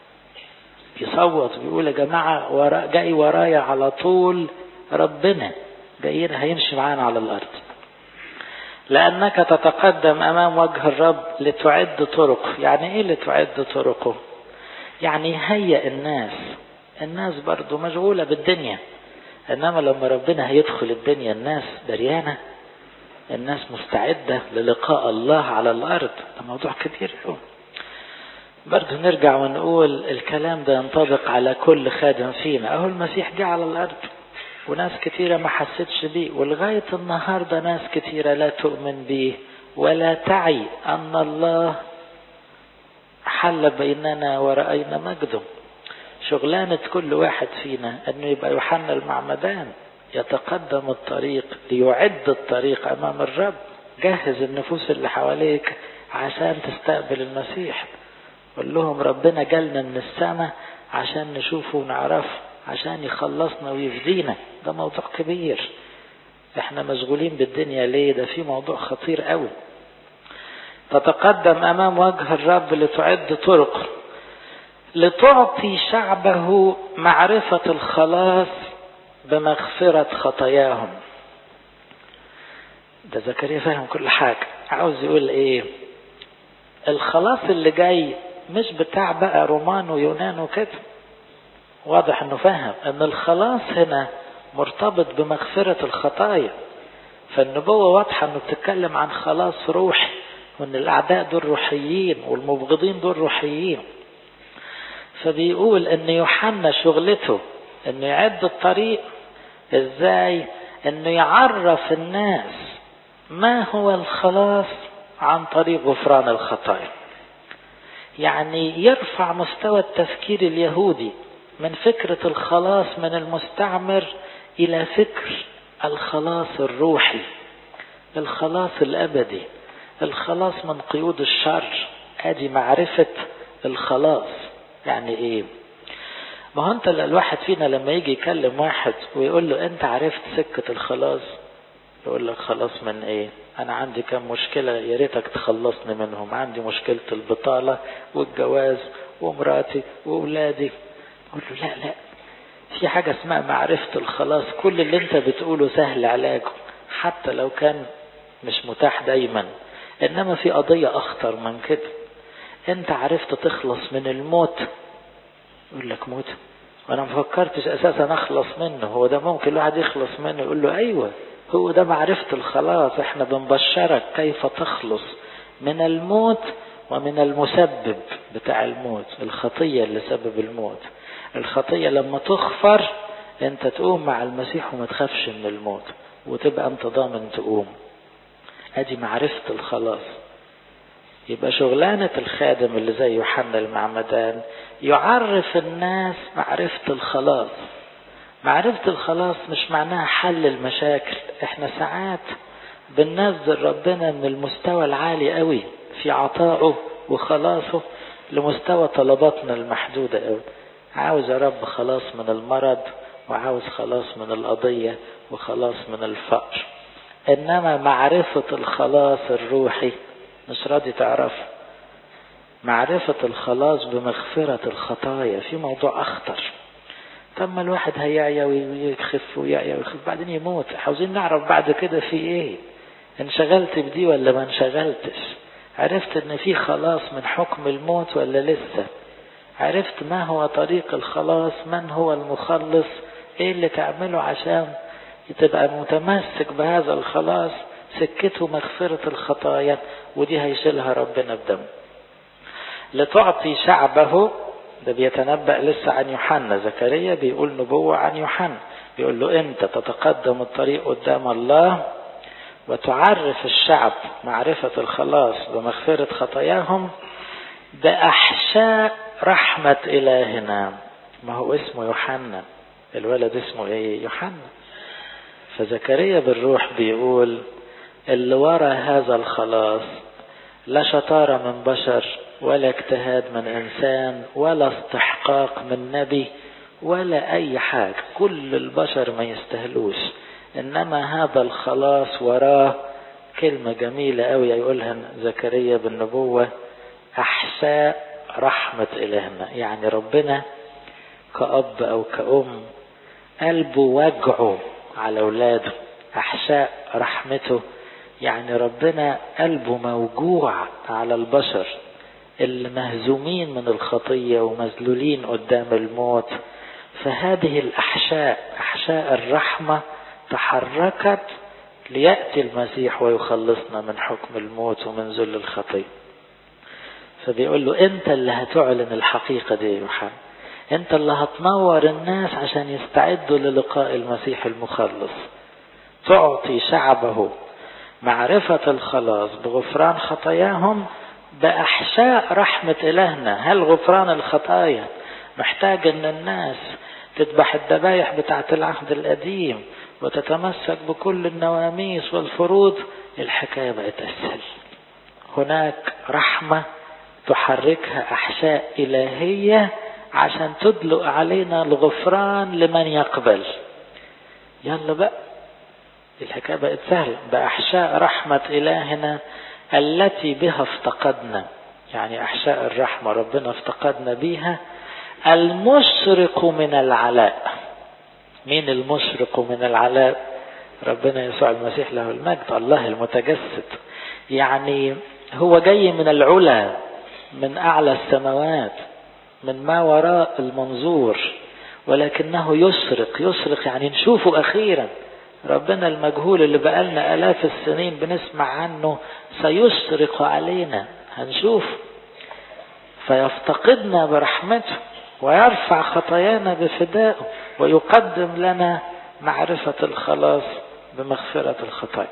يصوت ويقول يا جماعة ورا جاي ورايا على طول ربنا جايين هيمشي معانا على الأرض لأنك تتقدم أمام وجه الرب لتعد طرق يعني إيه لتعد طرقه يعني هيئ الناس الناس برضو مشغولة بالدنيا إنما لما ربنا هيدخل الدنيا الناس دريانة الناس مستعدة للقاء الله على الأرض ده موضوع كبير قوي برضه نرجع ونقول الكلام ده ينطبق على كل خادم فينا اهو المسيح جه على الارض وناس كتيرة ما حستش بيه ولغاية النهاردة ناس كتيرة لا تؤمن بيه ولا تعي أن الله حل بيننا ورأينا مجده شغلانة كل واحد فينا أنه يبقى يوحنا المعمدان يتقدم الطريق ليعد الطريق أمام الرب جهز النفوس اللي حواليك عشان تستقبل المسيح قول لهم ربنا جالنا من السماء عشان نشوفه ونعرفه عشان يخلصنا ويفدينا ده موضوع كبير احنا مشغولين بالدنيا ليه ده في موضوع خطير قوي تتقدم امام وجه الرب لتعد طرق لتعطي شعبه معرفة الخلاص بمغفرة خطاياهم ده زكريا فاهم كل حاجة عاوز يقول ايه الخلاص اللي جاي مش بتاع بقى رومان ويونان وكده واضح انه فاهم ان الخلاص هنا مرتبط بمغفرة الخطايا فالنبوة واضحة انه بتتكلم عن خلاص روحي وان الاعداء دول روحيين والمبغضين دول روحيين فبيقول ان يوحنا شغلته انه يعد الطريق ازاي انه يعرف الناس ما هو الخلاص عن طريق غفران الخطايا يعني يرفع مستوى التفكير اليهودي من فكرة الخلاص من المستعمر إلى فكر الخلاص الروحي الخلاص الأبدي الخلاص من قيود الشر ادي معرفة الخلاص يعني ايه ما هو انت الواحد فينا لما يجي يكلم واحد ويقول له انت عرفت سكة الخلاص يقول لك خلاص من ايه انا عندي كم مشكلة يا ريتك تخلصني منهم عندي مشكلة البطالة والجواز ومراتي واولادي اقول له لا لا في حاجة اسمها معرفة الخلاص كل اللي انت بتقوله سهل علاجه حتى لو كان مش متاح دايما انما في قضية اخطر من كده انت عرفت تخلص من الموت يقول لك موت وانا ما فكرتش اساسا اخلص منه هو ده ممكن الواحد يخلص منه يقول له ايوه هو ده معرفة الخلاص احنا بنبشرك كيف تخلص من الموت ومن المسبب بتاع الموت الخطية اللي سبب الموت الخطية لما تغفر انت تقوم مع المسيح وما تخافش من الموت وتبقى انت ضامن تقوم ادي معرفة الخلاص يبقى شغلانة الخادم اللي زي يوحنا المعمدان يعرف الناس معرفة الخلاص معرفة الخلاص مش معناها حل المشاكل احنا ساعات بننزل ربنا من المستوى العالي قوي في عطائه وخلاصه لمستوى طلباتنا المحدودة قوي عاوز يا رب خلاص من المرض وعاوز خلاص من القضية وخلاص من الفقر انما معرفة الخلاص الروحي مش راضي تعرفه معرفة الخلاص بمغفرة الخطايا في موضوع أخطر طب ما الواحد هيعيا ويخف ويعيا ويخف بعدين يموت عاوزين نعرف بعد كده في ايه انشغلت بدي ولا ما انشغلتش عرفت ان في خلاص من حكم الموت ولا لسه عرفت ما هو طريق الخلاص من هو المخلص ايه اللي تعمله عشان تبقى متمسك بهذا الخلاص سكته مغفرة الخطايا ودي هيشيلها ربنا بدم لتعطي شعبه ده بيتنبأ لسه عن يوحنا زكريا بيقول نبوة عن يوحنا بيقول له انت تتقدم الطريق قدام الله وتعرف الشعب معرفة الخلاص بمغفرة خطاياهم بأحشاء رحمة إلهنا ما هو اسمه يوحنا الولد اسمه ايه يوحنا فزكريا بالروح بيقول اللي ورا هذا الخلاص لا شطارة من بشر ولا اجتهاد من إنسان ولا استحقاق من نبي ولا أي حاجة كل البشر ما يستهلوش إنما هذا الخلاص وراه كلمة جميلة أوي يقولها زكريا بالنبوة أحساء رحمة إلهنا يعني ربنا كأب أو كأم قلبه وجعه على أولاده أحشاء رحمته يعني ربنا قلبه موجوع على البشر اللي مهزومين من الخطية ومذلولين قدام الموت فهذه الأحشاء أحشاء الرحمة تحركت ليأتي المسيح ويخلصنا من حكم الموت ومن ذل الخطية فبيقول له أنت اللي هتعلن الحقيقة دي يا يوحنا أنت اللي هتنور الناس عشان يستعدوا للقاء المسيح المخلص تعطي شعبه معرفة الخلاص بغفران خطاياهم بأحشاء رحمة إلهنا هل غفران الخطايا محتاج أن الناس تذبح الذبايح بتاعة العهد القديم وتتمسك بكل النواميس والفروض الحكاية بقت أسهل هناك رحمة تحركها أحشاء إلهية عشان تدلق علينا الغفران لمن يقبل يلا بقى الحكاية بقت سهلة بأحشاء رحمة إلهنا التي بها افتقدنا يعني أحشاء الرحمة ربنا افتقدنا بيها المشرق من العلاء مين المشرق من العلاء ربنا يسوع المسيح له المجد الله المتجسد يعني هو جاي من العلا من أعلى السماوات من ما وراء المنظور ولكنه يشرق يشرق يعني نشوفه أخيرا ربنا المجهول اللي بقالنا آلاف السنين بنسمع عنه سيشرق علينا هنشوف فيفتقدنا برحمته ويرفع خطايانا بفدائه ويقدم لنا معرفة الخلاص بمغفرة الخطايا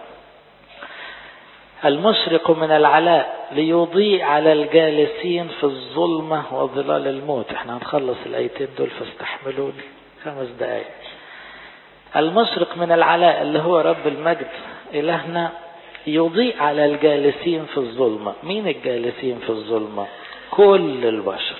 المشرق من العلاء ليضيء على الجالسين في الظلمة وظلال الموت احنا هنخلص الايتين دول فاستحملوني خمس دقايق المشرق من العلاء اللي هو رب المجد إلهنا يضيء على الجالسين في الظلمة مين الجالسين في الظلمة كل البشر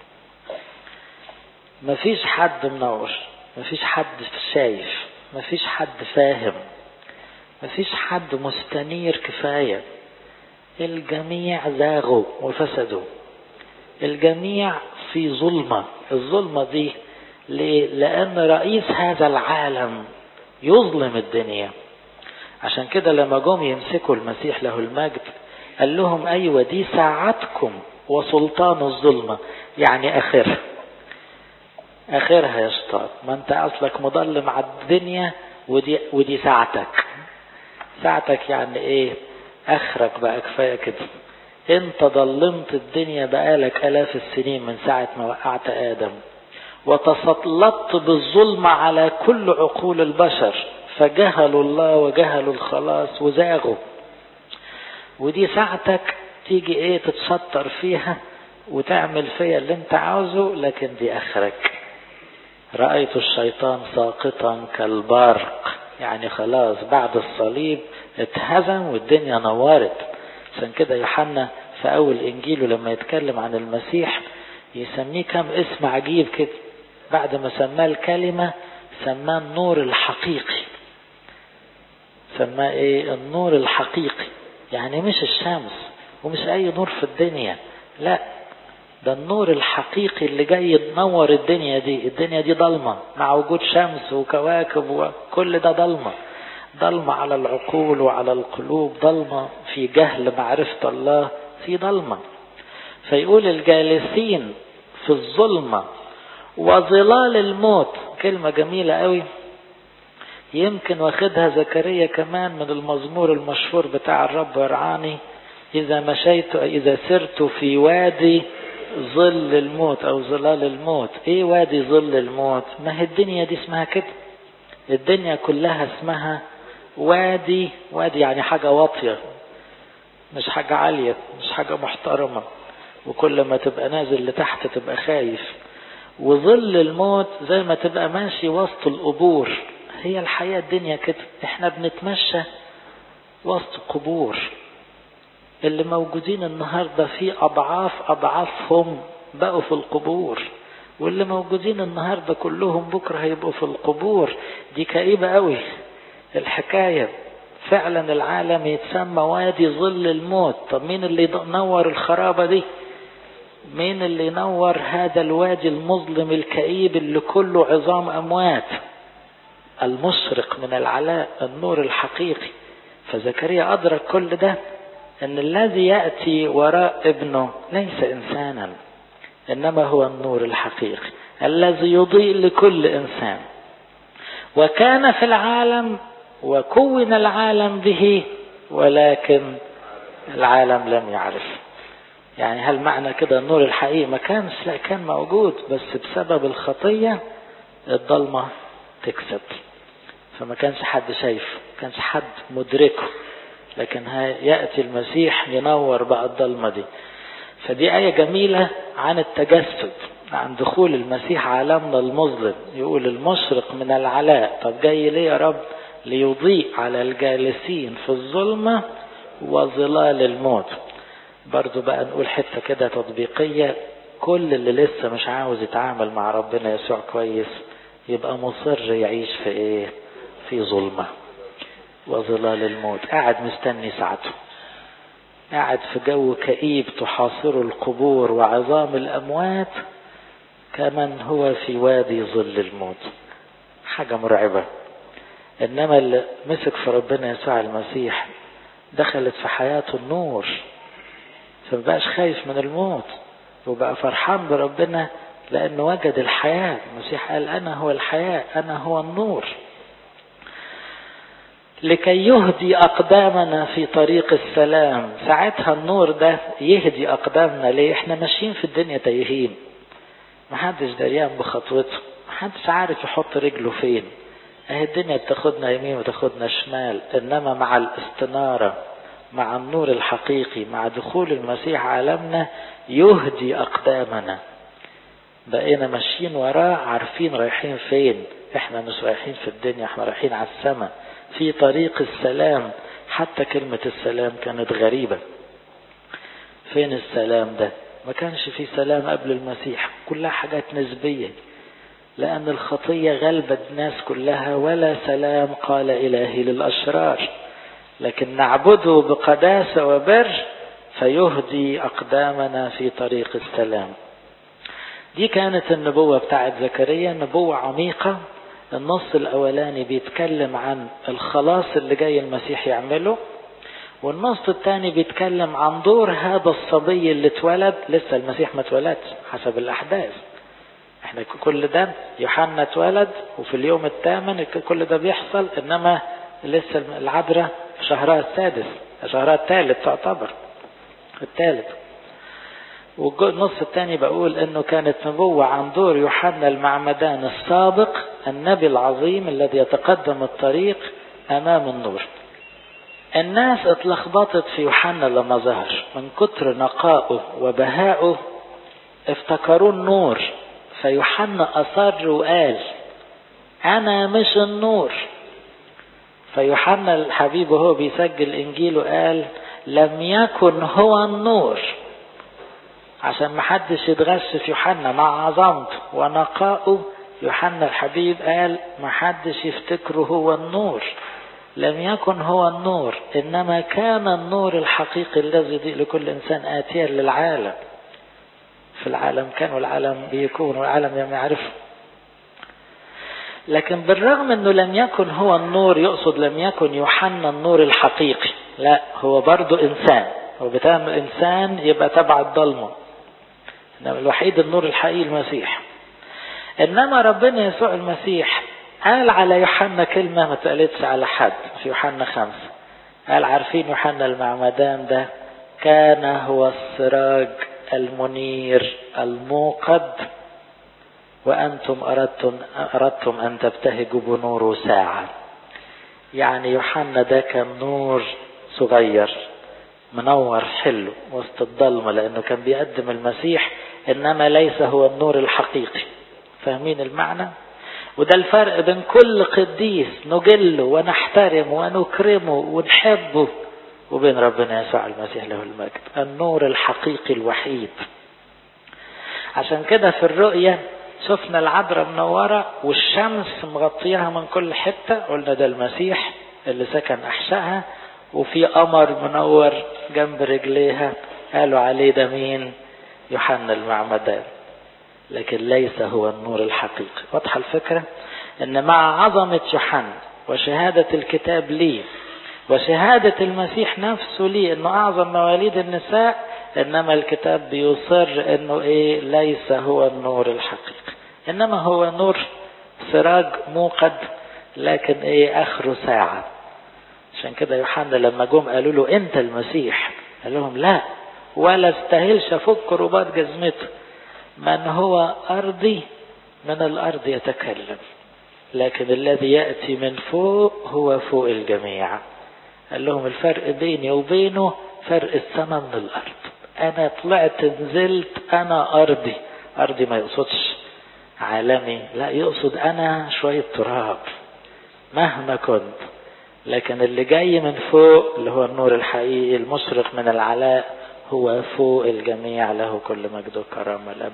مفيش حد منور مفيش حد شايف مفيش حد فاهم مفيش حد مستنير كفاية الجميع زاغوا وفسدوا الجميع في ظلمة الظلمة دي ليه؟ لأن رئيس هذا العالم يظلم الدنيا عشان كده لما جم يمسكوا المسيح له المجد قال لهم أيوة دي ساعتكم وسلطان الظلمة يعني آخرها آخرها يا شيطان ما أنت أصلك مظلم على الدنيا ودي, ودي ساعتك ساعتك يعني إيه آخرك بقى كفاية كده أنت ظلمت الدنيا بقالك آلاف السنين من ساعة ما وقعت آدم وتسلطت بالظلم على كل عقول البشر فجهلوا الله وجهلوا الخلاص وزاغوا ودي ساعتك تيجي ايه تتشطر فيها وتعمل فيها اللي انت عاوزه لكن دي اخرك رأيت الشيطان ساقطا كالبرق يعني خلاص بعد الصليب اتهزم والدنيا نورت عشان كده يوحنا في اول انجيله لما يتكلم عن المسيح يسميه كم اسم عجيب كده بعد ما سماه الكلمة سماه النور الحقيقي سماه ايه النور الحقيقي يعني مش الشمس ومش اي نور في الدنيا لا ده النور الحقيقي اللي جاي ينور الدنيا دي الدنيا دي ضلمة مع وجود شمس وكواكب وكل ده ضلمة ضلمة على العقول وعلى القلوب ضلمة في جهل معرفة الله في ضلمة فيقول الجالسين في الظلمة وظلال الموت كلمة جميلة قوي يمكن واخدها زكريا كمان من المزمور المشهور بتاع الرب يرعاني إذا مشيت إذا سرت في وادي ظل الموت او ظلال الموت ايه وادي ظل الموت ما هي الدنيا دي اسمها كده الدنيا كلها اسمها وادي وادي يعني حاجة واطية مش حاجة عالية مش حاجة محترمة وكل ما تبقى نازل لتحت تبقى خايف وظل الموت زي ما تبقى ماشي وسط القبور هي الحياة الدنيا كده احنا بنتمشى وسط قبور اللي موجودين النهاردة في أضعاف أضعافهم بقوا في القبور واللي موجودين النهاردة كلهم بكرة هيبقوا في القبور دي كئيبة قوي الحكاية فعلا العالم يتسمى وادي ظل الموت طب مين اللي ينور الخرابة دي مين اللي ينور هذا الوادي المظلم الكئيب اللي كله عظام أموات المشرق من العلاء النور الحقيقي فزكريا أدرك كل ده أن الذي يأتي وراء ابنه ليس إنسانا إنما هو النور الحقيقي الذي يضيء لكل إنسان وكان في العالم وكون العالم به ولكن العالم لم يعرف يعني هل معنى كده النور الحقيقي ما كانش لا كان موجود بس بسبب الخطية الضلمة تكسب فما كانش حد شايفه ما كانش حد مدركه لكن يأتي المسيح ينور بقى الضلمة دي فدي آية جميلة عن التجسد عن دخول المسيح عالمنا المظلم يقول المشرق من العلاء طب جاي ليه يا رب ليضيء على الجالسين في الظلمة وظلال الموت برضو بقى نقول حتة كده تطبيقية كل اللي لسه مش عاوز يتعامل مع ربنا يسوع كويس يبقى مصر يعيش في ايه في ظلمة وظلال الموت قاعد مستني ساعته قاعد في جو كئيب تحاصره القبور وعظام الأموات كمن هو في وادي ظل الموت حاجة مرعبة إنما اللي مسك في ربنا يسوع المسيح دخلت في حياته النور فمبقاش خايف من الموت وبقى فرحان بربنا لأنه وجد الحياة المسيح قال أنا هو الحياة أنا هو النور لكي يهدي أقدامنا في طريق السلام ساعتها النور ده يهدي أقدامنا ليه احنا ماشيين في الدنيا تايهين محدش دريان بخطوته محدش عارف يحط رجله فين اهي الدنيا بتاخدنا يمين وتاخدنا شمال انما مع الاستنارة مع النور الحقيقي مع دخول المسيح عالمنا يهدي أقدامنا بقينا ماشيين وراه عارفين رايحين فين احنا مش رايحين في الدنيا احنا رايحين على السماء في طريق السلام حتى كلمة السلام كانت غريبة فين السلام ده ما كانش في سلام قبل المسيح كلها حاجات نسبية لأن الخطية غلبت الناس كلها ولا سلام قال إلهي للأشرار لكن نعبده بقداسة وبر فيهدي أقدامنا في طريق السلام دي كانت النبوة بتاعت زكريا نبوة عميقة النص الأولاني بيتكلم عن الخلاص اللي جاي المسيح يعمله والنص الثاني بيتكلم عن دور هذا الصبي اللي اتولد لسه المسيح ما اتولدش حسب الأحداث احنا كل ده يوحنا اتولد وفي اليوم الثامن كل ده بيحصل انما لسه العذراء في شهرها السادس شهرها الثالث تعتبر الثالث والنص الثاني بقول انه كانت نبوة عن دور يوحنا المعمدان السابق النبي العظيم الذي يتقدم الطريق امام النور الناس اتلخبطت في يوحنا لما ظهر من كتر نقائه وبهائه افتكروا النور فيوحنا اصر وقال انا مش النور فيوحنا الحبيب وهو بيسجل انجيله قال لم يكن هو النور عشان محدش يتغش في يوحنا مع عظمته ونقائه يوحنا الحبيب قال محدش يفتكره هو النور لم يكن هو النور انما كان النور الحقيقي الذي يضيء لكل انسان اتيا للعالم في العالم كان والعالم بيكون والعالم لم يعرفه لكن بالرغم انه لم يكن هو النور يقصد لم يكن يوحنا النور الحقيقي لا هو برضه انسان وبتاع انسان يبقى تبع الضلمه انما الوحيد النور الحقيقي المسيح انما ربنا يسوع المسيح قال على يوحنا كلمة ما اتقالتش على حد في يوحنا خمسة قال عارفين يوحنا المعمدان ده كان هو السراج المنير الموقد وأنتم أردتم, أردتم أن تبتهجوا بنوره ساعة يعني يوحنا ده كان نور صغير منور حلو وسط الضلمة لأنه كان بيقدم المسيح إنما ليس هو النور الحقيقي فاهمين المعنى وده الفرق بين كل قديس نجله ونحترمه ونكرمه ونحبه وبين ربنا يسوع المسيح له المجد النور الحقيقي الوحيد عشان كده في الرؤية شفنا العذراء منورة والشمس مغطياها من كل حتة قلنا ده المسيح اللي سكن أحشائها وفي قمر منور جنب رجليها قالوا عليه ده مين يوحنا المعمدان لكن ليس هو النور الحقيقي واضحة الفكرة ان مع عظمة يوحنا وشهادة الكتاب ليه وشهادة المسيح نفسه ليه انه اعظم مواليد النساء انما الكتاب بيصر انه ايه ليس هو النور الحقيقي انما هو نور سراج موقد لكن ايه اخره ساعة عشان كده يوحنا لما جم قالوا له انت المسيح قال لهم لا ولا استاهلش افك رباط جزمته من هو ارضي من الارض يتكلم لكن الذي ياتي من فوق هو فوق الجميع قال لهم الفرق بيني وبينه فرق السماء من الارض انا طلعت نزلت انا ارضي ارضي ما يقصدش عالمي لا يقصد انا شوية تراب مهما كنت لكن اللي جاي من فوق اللي هو النور الحقيقي المشرق من العلاء هو فوق الجميع له كل مجد وكرامة